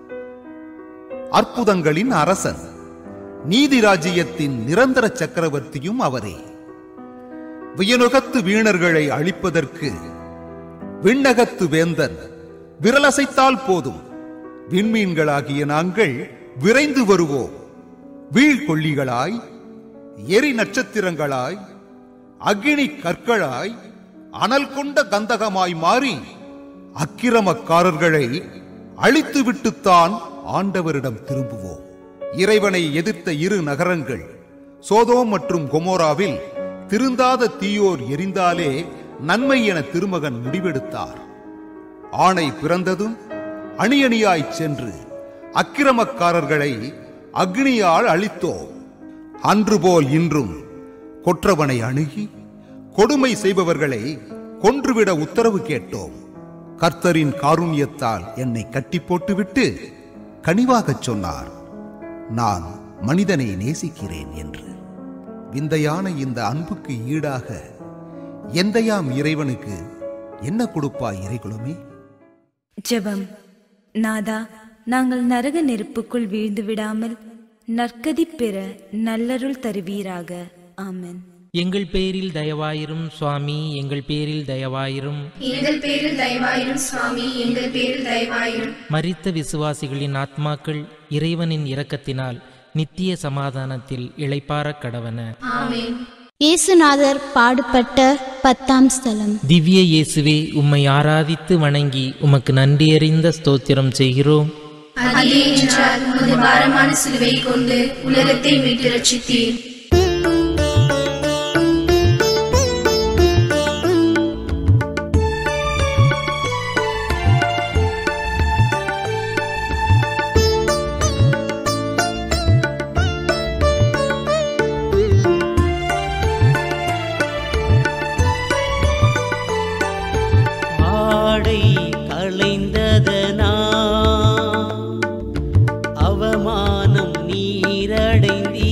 அற்புதங்களின் அரசன் நீதி ராஜ்யத்தின் நிரந்தர சக்கரவர்த்தியும் அவரே வியனுகத்து வீணர்களை அழிப்பதற்கு விண்ணகத்து வேந்தன் விரலசைத்தால் போதும் விண்மீன்களாகிய நாங்கள் விரைந்து வருவோம் வீழ்கொல்லிகளாய் எரி நட்சத்திரங்களாய் அக்கினி கற்களாய் அனல் கொண்ட கந்தகமாய் மாறி அக்கிரமக்காரர்களை அழித்துவிட்டுத்தான் ஆண்டவரிடம் திரும்புவோம் இறைவனை எதிர்த்த இரு நகரங்கள் சோதோம் மற்றும் கொமோராவில் திருந்தாத தீயோர் எரிந்தாலே நன்மை என திருமகன் முடிவெடுத்தார் ஆணை பிறந்ததும் அணியணியாய்ச் சென்று அக்கிரமக்காரர்களை அக்னியால் அழித்தோம் அன்றுபோல் இன்றும் கொற்றவனை அணுகி கொடுமை செய்பவர்களை கொன்றுவிட உத்தரவு கேட்டோம் கர்த்தரின் காருண்யத்தால் என்னை கட்டி போட்டுவிட்டு கனிவாகச் சொன்னார் நான் மனிதனை நேசிக்கிறேன் என்று விந்தையான இந்த அன்புக்கு ஈடாக எந்தையாம் இறைவனுக்கு என்ன கொடுப்பாய் இறைகுலமே ஜெபம் நாதா நாங்கள் நரக நெருப்புக்குள் வீழ்ந்து விடாமல் நற்கதி பெற நல்லருள் தருவீராக ஆமென் எங்கள் பேரில் தயவாயிரும் சுவாமி எங்கள் பேரில் தயவாயிரும் எங்கள் பேரில் தயவாயிரும் சுவாமி எங்கள் பேரில் தயவாயிரும் மரித்த விசுவாசிகளின் ஆத்மாக்கள் இறைவனின் இரக்கத்தினால் நித்திய சமாதானத்தில் இளைப்பாறக் கடவன ஆமென் இயேசுநாதர் பாடுபட்ட பத்தாம் ஸ்தலம் திவ்ய இயேசுவே உம்மை ஆராதித்து வணங்கி உமக்கு நன்றியறிந்த ஸ்தோத்திரம் செய்கிறோம் அதிலே என்றால் உமது பாரமான சிலுவை கொண்டு உலகத்தை மீட்டு ரட்சித்தீர் ஆடை களைந்ததனா அவமானம் நீரடைந்தீ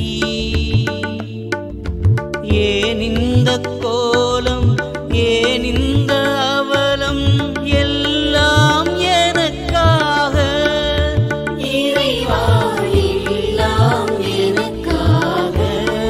ஏன் இந்த கோலம் ஏன் இந்த அவலம் எல்லாம் எனக்காக இறைவா எல்லாம் எனக்காக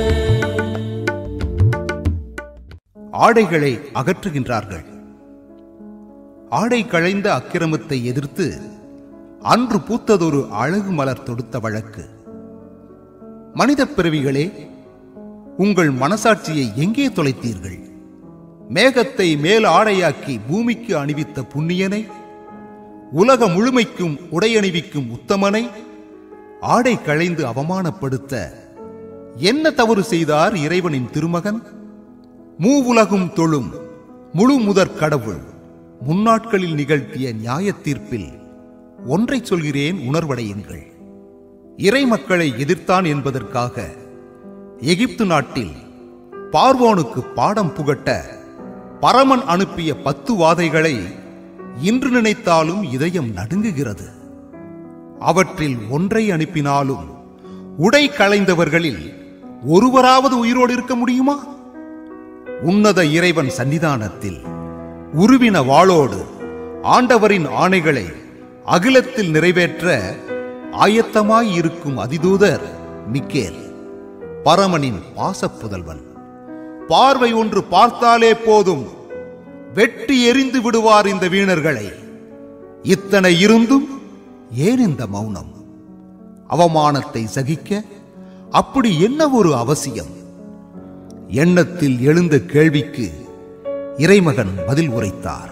ஆடைகளை அகற்றுகின்றார்கள் ஆடை களைந்த அக்கிரமத்தை எதிர்த்து அன்று பூத்ததொரு அழகு மலர் தொடுத்த வழக்கு மனிதப் பிறவிகளே உங்கள் மனசாட்சியை எங்கே தொலைத்தீர்கள் மேகத்தை மேல் ஆடையாக்கி பூமிக்கு அணிவித்த புண்ணியனை உலக முழுமைக்கும் உடையணிவிக்கும் உத்தமனை ஆடை களைந்து அவமானப்படுத்த என்ன தவறு செய்தார் இறைவனின் திருமகன் மூவுலகும் தொழும் முழு முதற் கடவுள் முன்னாட்களில் நிகழ்த்திய நியாயத் தீர்ப்பில் ஒன்றைச் சொல்கிறேன் உணர்வடையுங்கள் இறை மக்களை எதிர்த்தான் என்பதற்காக எகிப்து நாட்டில் பார்வோனுக்கு பாடம் புகட்ட பரமன் அனுப்பிய பத்து வாதைகளை இன்று நினைத்தாலும் இதயம் நடுங்குகிறது அவற்றில் ஒன்றை அனுப்பினாலும் உடை களைந்தவர்களில் ஒருவராவது உயிரோடு இருக்க முடியுமா உன்னத இறைவன் சன்னிதானத்தில் உருவின வாளோடு ஆண்டவரின் ஆணைகளை அகிலத்தில் நிறைவேற்ற ஆயத்தமாய் இருக்கும் அதிதூதர் மிக்கேல் பரமனின் பாசப்புதல்வன் பார்வை ஒன்று பார்த்தாலே போதும் வெட்டி எறிந்து விடுவார் இந்த வீணர்களை இத்தனை இருந்தும் ஏன் இந்த மௌனம் அவமானத்தை சகிக்க அப்படி என்ன ஒரு அவசியம் எண்ணத்தில் எழுந்த கேள்விக்கு இறைமகன் பதில் உரைத்தார்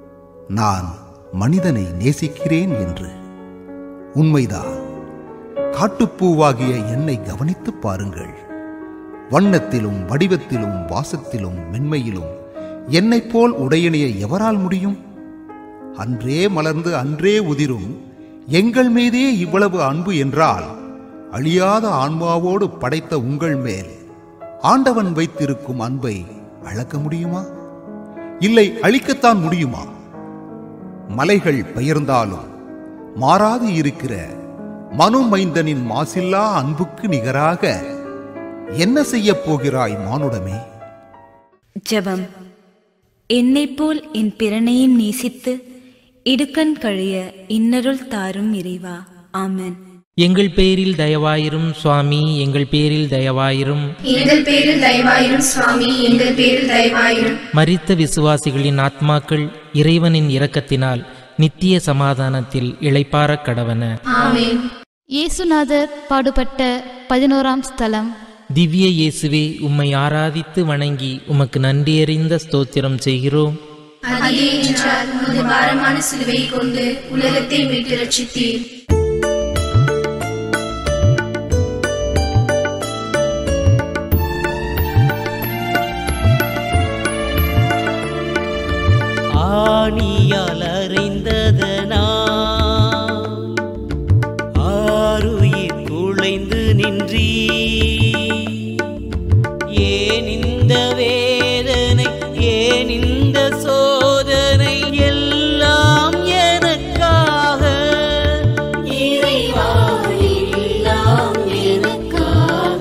நான் மனிதனை நேசிக்கிறேன் என்று உண்மைதான் காட்டுப்பூவாகிய என்னை கவனித்துப் பாருங்கள் வண்ணத்திலும் வடிவத்திலும் வாசத்திலும் மென்மையிலும் என்னைப் போல் உடையணிய எவரால் முடியும் அன்றே மலர்ந்து அன்றே உதிரும் எங்கள் மீதே இவ்வளவு அன்பு என்றால் அழியாத ஆன்மாவோடு படைத்த உங்கள் மேல் ஆண்டவன் வைத்திருக்கும் அன்பை அளக்க முடியுமா இல்லை அழிக்கத்தான் முடியுமா மலைகள் பெயர்ந்தாலும் மாறாது இருக்கிற மனு மைந்தனின் மாசில்லா அன்புக்கு நிகராக என்ன செய்யப் போகிறாய் மானுடமே ஜெபம் என்னைப் போல் என் பிறனையும் நேசித்து இடுக்கண் கழிய இன்னருள் தாரும் இறைவா ஆமென் எங்கள் பேரில் தயவாயிரும் சுவாமி எங்கள் பேரில் தயவாயிரும் எங்கள் பேரில் தயவாயிரும் சுவாமி எங்கள் பேரில் தயவாயிரும் மரித்த விசுவாசிகளின் ஆத்மாக்கள் இறைவனின் இரக்கத்தினால் நித்திய சமாதானத்தில் இளைப்பாறக் கடவன ஆமென் இயேசுநாதர் பாடுபட்ட பதினோராம் ஸ்தலம் திவ்ய இயேசுவே உம்மை ஆராதித்து வணங்கி உமக்கு நன்றியறிந்த ஸ்தோத்திரம் செய்கிறோம் அதிலே என்றால் உமது பாரமான சிலுவையை கொண்டு உலகத்தை மீட்டு ரட்சித்தீர் ஆணியால் அறைந்ததனா ஆருயிர் குலைந்து நின்றீ ஏன் இந்த வேதனை ஏன் இந்த சோதனை எல்லாம் எனக்காக இறைவா எல்லாம் எனக்காக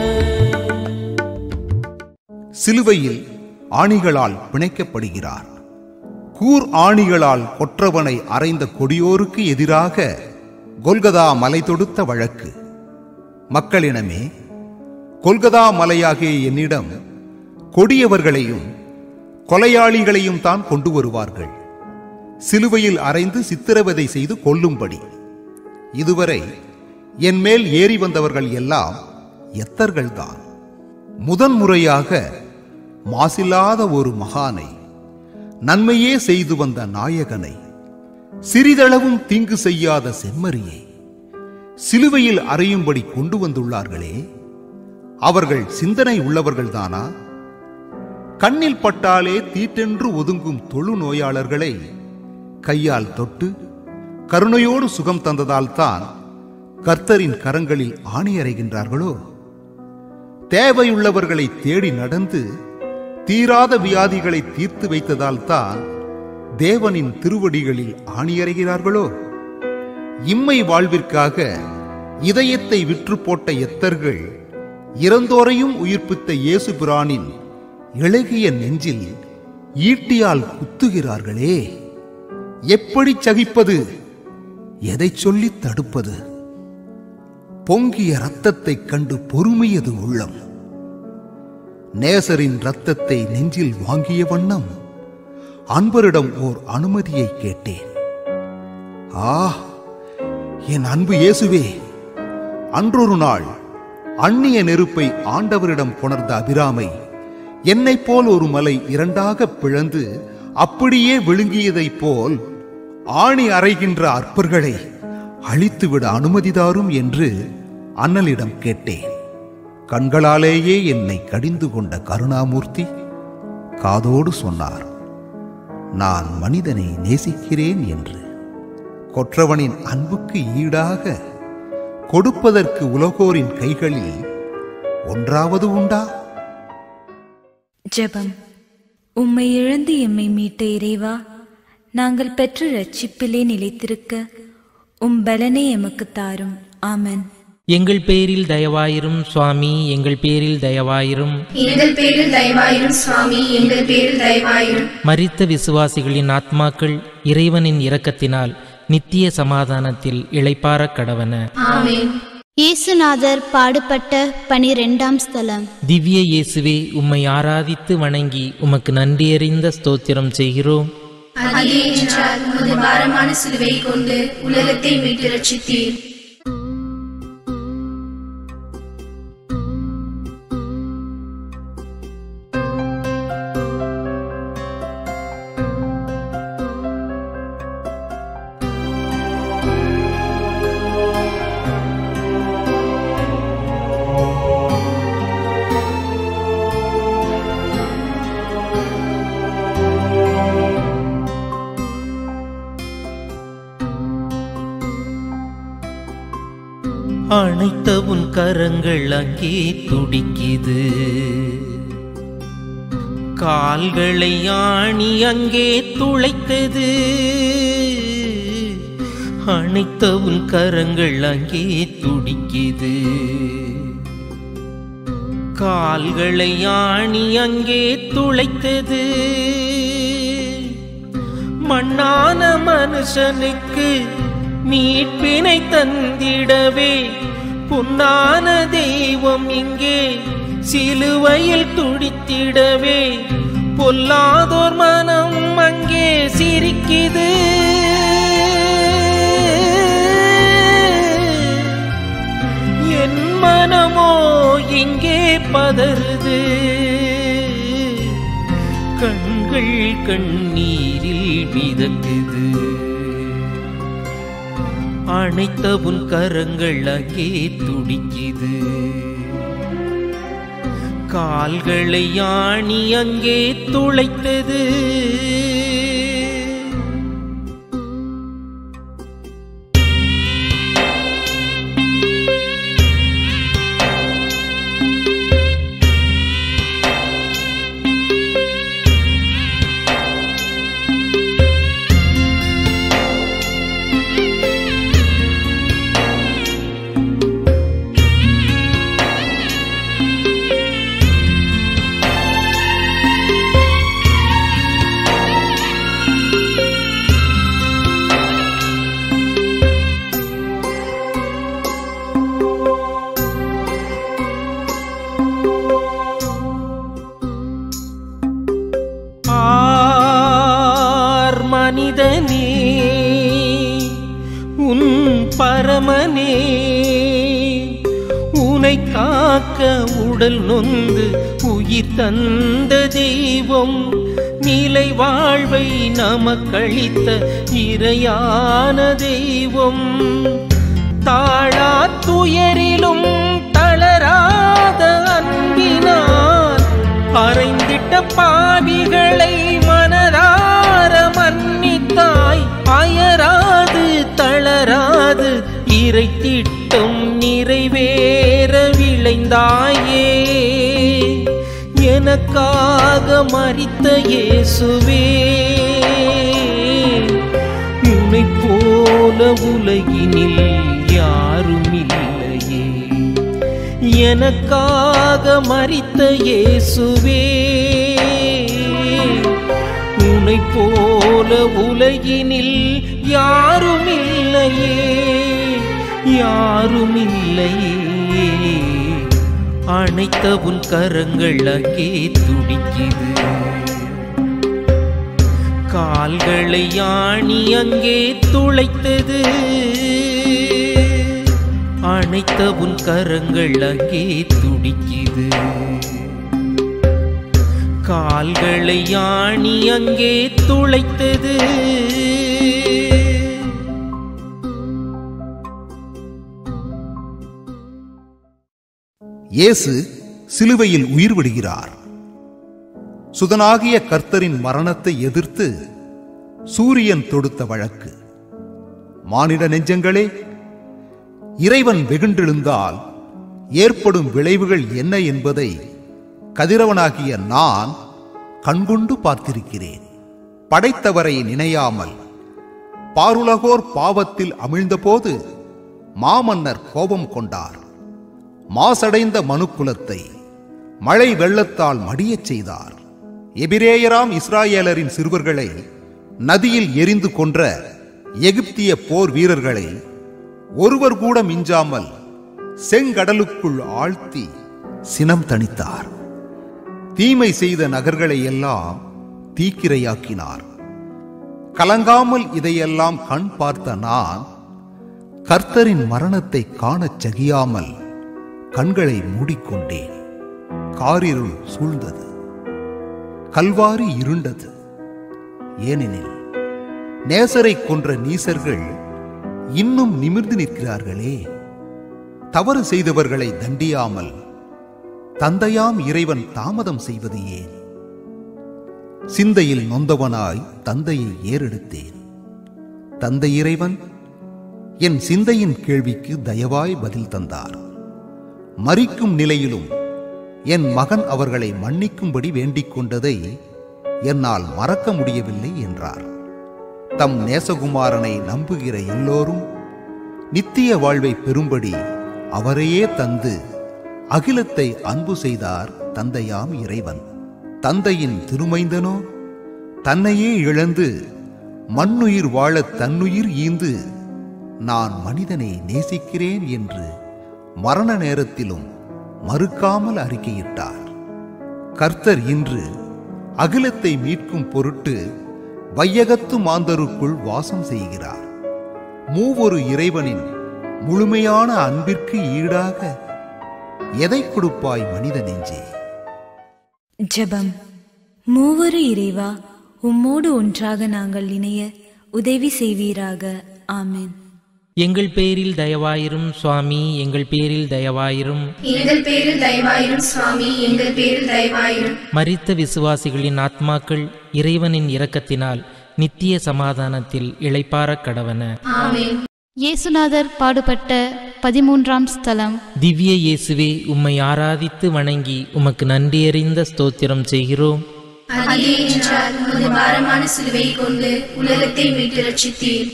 சிலுவையில் ஆணிகளால் பிணைக்கப்படுகிறார் கூர் ஆணிகளால் கொற்றவனை அறைந்த கொடியோருக்கு எதிராக கொல்கதா மலை தொடுத்த வழக்கு மக்களினமே கொல்கதா மலையாகிய என்னிடம் கொடியவர்களையும் கொலையாளிகளையும் தான் கொண்டு வருவார்கள் சிலுவையில் அறைந்து சித்திரவதை செய்து கொல்லும்படி இதுவரை என் மேல் ஏறி வந்தவர்கள் எல்லாம் எத்தர்கள்தான் முதன்முறையாக மாசில்லாத ஒரு மகானை நன்மையே செய்து வந்த நாயகனை சிறிதளவும் தீங்கு செய்யாத செம்மறியை சிலுவையில் அறையும்படி கொண்டு வந்துள்ளார்களே அவர்கள் சிந்தனை உள்ளவர்கள்தானா கண்ணில் பட்டாலே தீட்டென்று ஒதுங்கும் தொழு நோயாளர்களை கையால் தொட்டு கருணையோடு சுகம் தந்ததால்தான் கர்த்தரின் கரங்களில் ஆணி அறைகின்றார்களோ தேவையுள்ளவர்களை தேடி நடந்து தீராத வியாதிகளை தீர்த்து வைத்ததால் தான் தேவனின் திருவடிகளில் ஆணியறைகிறார்களோ இம்மை வாழ்விற்காக இதயத்தை விற்று போட்ட எத்தர்கள் இறந்தோரையும் உயிர்ப்பித்த இயேசு பிரானின் இளகிய நெஞ்சில் ஈட்டியால் குத்துகிறார்களே எப்படி சகிப்பது எதைச் சொல்லித் தடுப்பது பொங்கிய ரத்தத்தைக் கண்டு பொறுமையது உள்ளம் நேசரின் ரத்தத்தை நெஞ்சில் வாங்கிய வண்ணம் அன்பரிடம் ஓர் அனுமதியை கேட்டேன் ஆ என் அன்பு இயேசுவே அன்றொரு நாள் அந்நிய நெருப்பை ஆண்டவரிடம் கொணர்ந்த அபிராமை என்னைப் போல் ஒரு மலை இரண்டாக பிளந்து அப்படியே விழுங்கியதைப் போல் ஆணி அறைகின்ற அற்பர்களை அழித்துவிட அனுமதிதாரும் என்று அண்ணலிடம் கேட்டேன் கண்களாலேயே என்னை கடிந்து கொண்ட கருணாமூர்த்தி காதோடு சொன்னார் நான் மனிதனை நேசிக்கிறேன் என்று கொற்றவனின் அன்புக்கு ஈடாக கொடுப்பதற்கு உலகோரின் கைகளில் ஒன்றாவது உண்டா ஜெபம் உம்மை இழந்து எம்மை மீட்ட இறைவா நாங்கள் பெற்ற ரட்சிப்பிலே நிலைத்திருக்க உம் பலனை எமக்கு தாரும் ஆமென் எங்கள் பேரில் தயவாயிரும் சுவாமி எங்கள் பேரில் தயவாயிரும் எங்கள் பேரில் தயவாயிரும் சுவாமி எங்கள் பேரில் தயவாயிரும் மரித்த விசுவாசிகளின் ஆத்மாக்கள் இறைவனின் இரக்கத்தினால் நித்திய சமாதானத்தில் இளைப்பாறக் கடவன ஆமென் இயேசுநாதர் பாடுபட்ட பனிரெண்டாம் ஸ்தலம் திவ்ய இயேசுவே உம்மை ஆராதித்து வணங்கி உமக்கு நன்றியறிந்த ஸ்தோத்திரம் செய்கிறோம் அதிலே என்றால் உமது பாரமான சிலுவையை கொண்டு உலகத்தை மீட்டு ரட்சித்தீர் அணைத்த உன் கரங்கள் அங்கே துடிக்குது கால்களை ஆணி அங்கே துளைத்தது அணைத்த உன் கரங்கள் அங்கே துடிக்குது கால்களை ஆணி அங்கே துளைத்தது மண்ணான மனுஷனுக்கு மீட்பினை தந்திடவே பொன்னான தெய்வம் இங்கே சிலுவையில் துடித்திடவே பொல்லாதோர் மனம் அங்கே சிரிக்குது என் மனமோ இங்கே பதறுது கண்கள் கண்ணீரில் மிதக்குது அணைத்த உன் கரங்கள் அங்கே துடிக்குது கால்களை ஆணி அங்கே துளைத்தது ஆர் மனிதனே உன் பரமனே உனை காக்க உடல் நொந்து உயிர் தந்த தெய்வம் நிலை வாழ்வை நமக்களித்த இறையான தெய்வம் தாழா துயரிலும் தளராத அன்பினால் அறைந்திட்ட பாவிகளை மனதார மன்னித்தாய் அயராது தளராது இறை திட்டம் நிறைவேற விளைந்தாயே எனக்காக மறித்த இயேசுவே உன்னைப் போல உலகினில் யாரும் இல்லையே எனக்காக மறித்த இயேசுவே உன்னைப் போல உலகினில் யாரும் இல்லையே யாரும் இல்லையே அணைத்த உன் கரங்கள் அங்கே துடிக்குது கால்களை ஆணி அங்கே துளைத்தது அணைத்த உன் கரங்கள் அங்கே துடிக்குது கால்களை ஆணி அங்கே துளைத்தது இயேசு சிலுவையில் உயிர் விடுகிறார் சுதனாகிய கர்த்தரின் மரணத்தை எதிர்த்து சூரியன் தொடுத்த வழக்கு மானிட நெஞ்சங்களே இறைவன் வெகுண்டெழுந்தால் ஏற்படும் விளைவுகள் என்ன என்பதை கதிரவனாகிய நான் கண்கொண்டு பார்த்திருக்கிறேன் படைத்தவரை நினையாமல் பாருலகோர் பாவத்தில் அமிழ்ந்தபோது மாமன்னர் கோபம் கொண்டார் மாசடைந்த மனுக்குலத்தை மழை வெள்ளத்தால் மடியச் செய்தார் எபிரேயராம் இஸ்ராயேலரின் சிறுவர்களை நதியில் எரிந்து கொன்ற எகிப்திய போர் வீரர்களை ஒருவர் கூட மிஞ்சாமல் செங்கடலுக்குள் ஆழ்த்தி சினம் தணித்தார் தீமை செய்த நகர்களை எல்லாம் தீக்கிரையாக்கினார் கலங்காமல் இதையெல்லாம் கண் பார்த்த நான் கர்த்தரின் மரணத்தை காணச் சகியாமல் கண்களை மூடிக்கொண்டேன் காரிருள் சூழ்ந்தது கல்வாரி இருண்டது ஏனெனில் நேசரை கொன்ற நீசர்கள் இன்னும் நிமிர்ந்து நிற்கிறார்களே தவறு செய்தவர்களை தண்டியாமல் தந்தையாம் இறைவன் தாமதம் செய்வது ஏன் சிந்தையில் நொந்தவனாய் தந்தையை ஏறெடுத்தேன் தந்தை இறைவன் என் சிந்தையின் கேள்விக்கு தயவாய் பதில் தந்தார் மரிக்கும் நிலையிலும் என் மகன் அவர்களை மன்னிக்கும்படி வேண்டிக் கொண்டதை என்னால் மறக்க முடியவில்லை என்றார் தம் நேசகுமாரனை நம்புகிற எல்லோரும் நித்திய வாழ்வை பெறும்படி அவரையே தந்து அகிலத்தை அன்பு செய்தார் தந்தையாம் இறைவன் தந்தையின் திருமைந்தனோ தன்னையே இழந்து மண்ணுயிர் வாழத் தன்னுயிர் ஈந்து நான் மனிதனை நேசிக்கிறேன் என்று மரண நேரத்திலும் மறுக்காமல் அறிக்கையிட்டார் கர்த்தர் இன்று அகிலத்தை மீட்கும் பொருட்டு வையகத்து மாந்தருக்குள் வாசம் செய்கிறார் மூவொரு இறைவனின் முழுமையான அன்பிற்கு ஈடாக எதை கொடுப்பாய் மனித நெஞ்சே ஜெபம் மூவரு இறைவா உம்மோடு ஒன்றாக நாங்கள் இணைய உதவி செய்வீராக ஆமென் எங்கள் பேரில் தயவாயிரும் சுவாமி எங்கள் பேரில் தயவாயிரும் எங்கள் பேரில் தயவாயிரும் சுவாமி எங்கள் பேரில் தயவாயிரும் மரித்த விசுவாசிகளின் ஆத்மாக்கள் இறைவனின் இரக்கத்தினால் நித்திய சமாதானத்தில் இளைப்பாறக் கடவன ஆமென் இயேசுநாதர் பாடுபட்ட பதிமூன்றாம் ஸ்தலம் திவ்ய இயேசுவே உம்மை ஆராதித்து வணங்கி உமக்கு நன்றியறிந்த ஸ்தோத்திரம் செய்கிறோம் அதிலே என்றால் உமது பாரமான சிலுவையை கொண்டு உலகத்தை மீட்டு ரட்சித்தீர்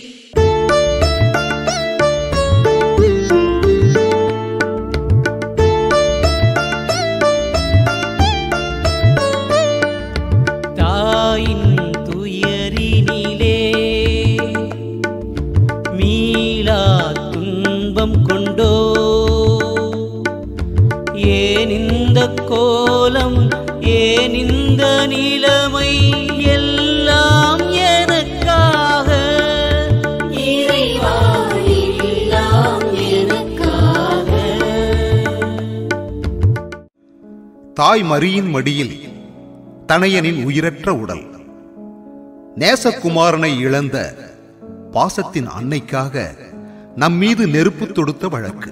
தாயின் துயரினிலே மீளா துன்பம் கொண்டோ ஏன் இந்த கோலம் ஏன் இந்த நிலைமை எல்லாம் எனக்காக இறைவா எல்லாம் எனக்காக தாய் மரியின் மடியில் தனையனின் உயிரற்ற உடல் நேசகுமாரனை இழந்த பாசத்தின் அன்னைக்காக நம்மீது நெருப்பு தொடுத்த வழக்கு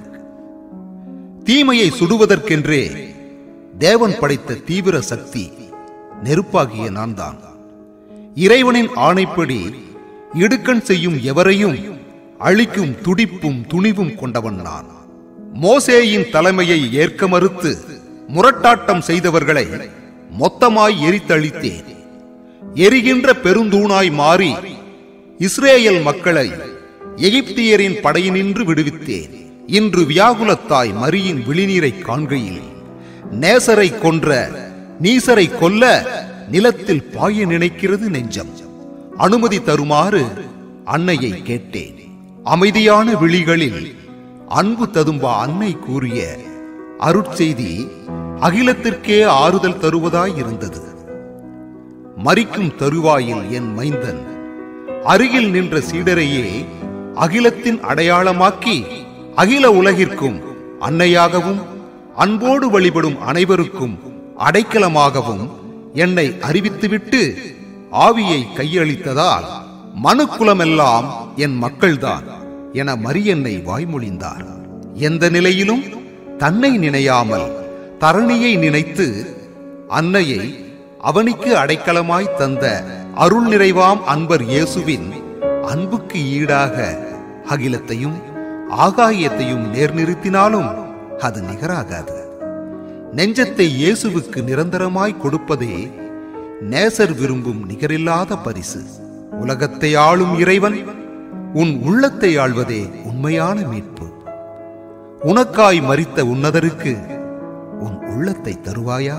தீமையை சுடுவதற்கென்றே தேவன் படைத்த தீவிர சக்தி நெருப்பாகிய நான் தான் இறைவனின் ஆணைப்படி இடுக்கண் செய்யும் எவரையும் அழிக்கும் துடிப்பும் துணிவும் கொண்டவன் நான் மோசேயின் தலைமையை ஏற்க மறுத்து முரட்டாட்டம் செய்தவர்களை மொத்தமாய் எரித்தழித்தேன் எரிகின்ற பெருந்தூணாய் மாறி இஸ்ரேல் மக்களை எகிப்தியரின் படையினின்று விடுவித்தேன் இன்று வியாகுலத்தாய் மரியின் விழிநீரை காண்கையில் நேசரை கொன்ற நீசரை கொல்ல நிலத்தில் பாய நினைக்கிறது நெஞ்சம் அனுமதி தருமாறு அன்னையை கேட்டேன் அமைதியான விழிகளில் அன்பு ததும்பா அன்னை கூறிய அருட்செய்தி அகிலத்திற்கே ஆறுதல் தருவதாய் இருந்தது மரிக்கும் தருவாயில் என் மைந்தன் அருகில் நின்ற சீடரையே அகிலத்தின் அடையாளமாக்கி அகில உலகிற்கும் அன்னையாகவும் அன்போடு வழிபடும் அனைவருக்கும் அடைக்கலமாகவும் என்னை அறிவித்துவிட்டு ஆவியை கையளித்ததால் மனுக்குலமெல்லாம் என் மக்கள்தான் என மரியன்னை வாய்மொழிந்தார் எந்த நிலையிலும் தன்னை நினையாமல் தரணியை நினைத்து அன்னையை அவனுக்கு அடைக்கலமாய் தந்த அருள் நிறைவாம் அன்பர் இயேசுவின் அன்புக்கு ஈடாக அகிலத்தையும் ஆகாயத்தையும் நேர்நிறுத்தினாலும் அது நிகராகாது நெஞ்சத்தை இயேசுவுக்கு நிரந்தரமாய் கொடுப்பதே நேசர் விரும்பும் நிகரில்லாத பரிசு உலகத்தை ஆளும் இறைவன் உன் உள்ளத்தை ஆள்வதே உண்மையான மீட்பு உனக்காய் மரித்த உன்னதருக்கு உன் உள்ளத்தை தருவாயா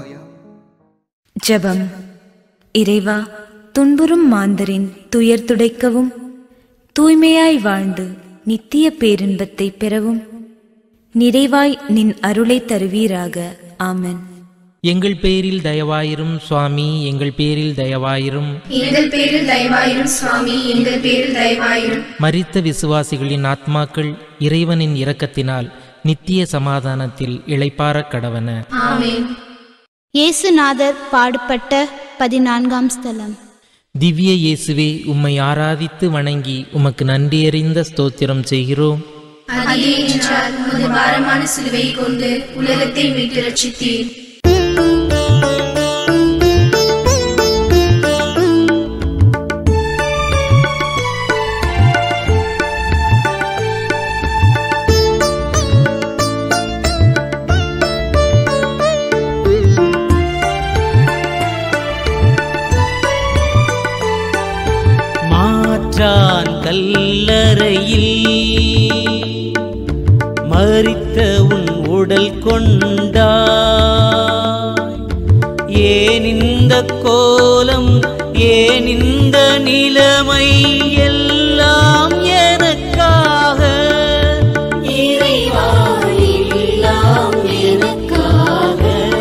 ஜெபம் இறைவா துன்புறும் மாந்தரின் துயர் துடைக்கவும் தூய்மையாய் வாழ்ந்து நித்திய பேரின்பத்தை பெறவும் நிறைவாய் நின் அருளை தருவீராக ஆமென் எங்கள் பேரில் தயவாயிரும் சுவாமி எங்கள் பேரில் தயவாயிரும் எங்கள் பேரில் தயவாயிரும் சுவாமி எங்கள் பேரில் தயவாயிரும் மரித்த விசுவாசிகளின் ஆத்மாக்கள் இறைவனின் இரக்கத்தினால் நித்திய சமாதானத்தில் இளைப்பாறக் கடவன ஆமென் இயேசுநாதர் பாடுபட்ட பதினான்காம் ஸ்தலம் திவ்ய இயேசுவே உம்மை ஆராதித்து வணங்கி உமக்கு நன்றியறிந்த ஸ்தோத்திரம் செய்கிறோம் அதிலே என்றால் உமது பாரமான சிலுவையை கொண்டு உலகத்தை மீட்டு ரட்சித்தீர் மறித்த உன் உடல் கொண்டாய் ஏன் இந்த கோலம் ஏன் இந்த நிலைமை எல்லாம் எனக்காக இறைவா எல்லாம் எனக்காக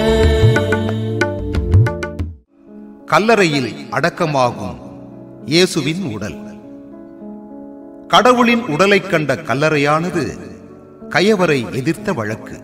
கல்லறையில் அடக்கமாகும் இயேசுவின் உடல் கடவுளின் உடலைக் கண்ட கல்லறையானது கயவரை எதிர்த்த வழக்கு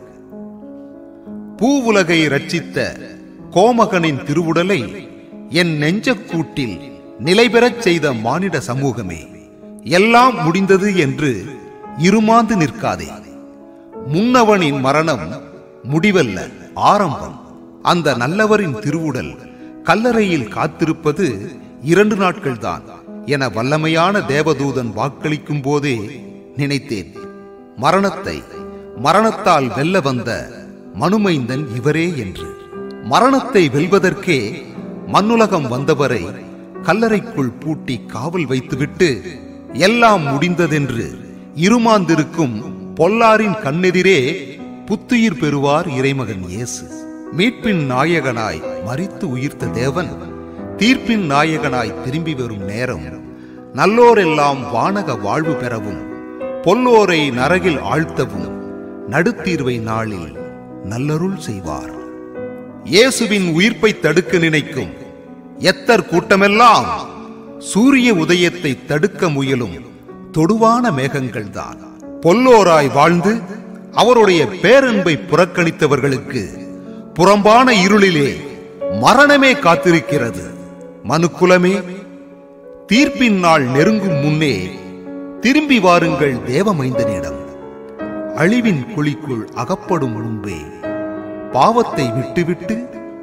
பூவுலகை ரட்சித்த கோமகனின் திருவுடலை என் நெஞ்சக்கூட்டில் நிலைபெறச் செய்த மானிட சமூகமே எல்லாம் முடிந்தது என்று இருமாந்து நிற்காதே முன்னவனின் மரணம் முடிவல்ல ஆரம்பம் அந்த நல்லவரின் திருவுடல் கல்லறையில் காத்திருப்பது இரண்டு நாட்கள்தான் என வல்லமையான தேவதூதன் வாக்களிக்கும் போதே நினைத்தேன் மரணத்தை மரணத்தால் வெல்ல வந்த மனுமைந்தன் இவரே என்று மரணத்தை வெல்வதற்கே மண்ணுலகம் வந்தவரை கல்லறைக்குள் பூட்டி காவல் வைத்துவிட்டு எல்லாம் முடிந்ததென்று இருமாந்திருக்கும் பொல்லாரின் கண்ணெதிரே புத்துயிர் பெறுவார் இறைமகன் இயேசு மீட்பின் நாயகனாய் மரித்து உயிர்த்த தேவன் தீர்ப்பின் நாயகனாய் திரும்பி வரும் நேரம் நல்லோரெல்லாம் வானக வாழ்வு பெறவும் பொல்லோரை நரகில் ஆழ்த்தவும் நடுத்தீர்வை நாளில் நல்லருள் செய்வார் இயேசுவின் உயிர்ப்பை தடுக்க நினைக்கும் எத்தர் கூட்டமெல்லாம் சூரிய உதயத்தை தடுக்க முயலும் தொடுவான மேகங்கள்தான் பொல்லோராய் வாழ்ந்து அவருடைய பேரன்பை புறக்கணித்தவர்களுக்கு புறம்பான இருளிலே மரணமே காத்திருக்கிறது மனுக்குலமே தீர்ப்பின் நாள் நெருங்கும் முன்னே திரும்பி வாருங்கள் தேவமைந்தனிடம் அழிவின் குழிக்குள் அகப்படும் முன்பே பாவத்தை விட்டுவிட்டு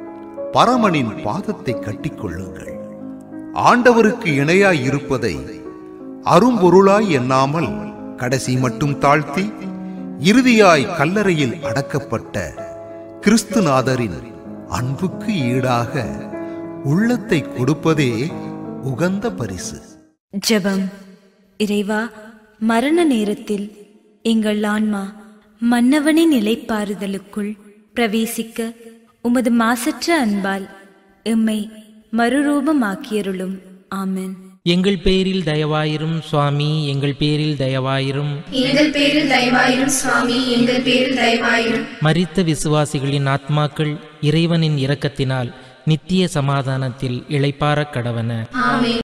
பரமனின் பாதத்தை கட்டிக்கொள்ளுங்கள் ஆண்டவருக்கு இணையாய் இருப்பதை அரும்பொருளாய் எண்ணாமல் கடைசி மட்டும் தாழ்த்தி இறுதியாய் கல்லறையில் அடக்கப்பட்ட கிறிஸ்துநாதரின் அன்புக்கு ஈடாக உள்ளத்தை கொடுப்பதே உகந்த பரிசு ஜெபம் இறைவா மரண நேரத்தில் எங்கள் ஆன்மா மன்னவனின் நிலைப்பாறுதலுக்குள் பிரவேசிக்க உமது மாசற்ற அன்பால் எம்மை மறுரூபமாக்கியருளும் ஆமென் எங்கள் பேரில் தயவாயிரும் சுவாமி எங்கள் பேரில் தயவாயிரும் எங்கள் பேரில் தயவாயிரும் சுவாமி எங்கள் பேரில் தயவாயிரும் மரித்த விசுவாசிகளின் ஆத்மாக்கள் இறைவனின் இரக்கத்தினால் நித்திய சமாதானத்தில் இளைப்பாறக் கடவன ஆமென்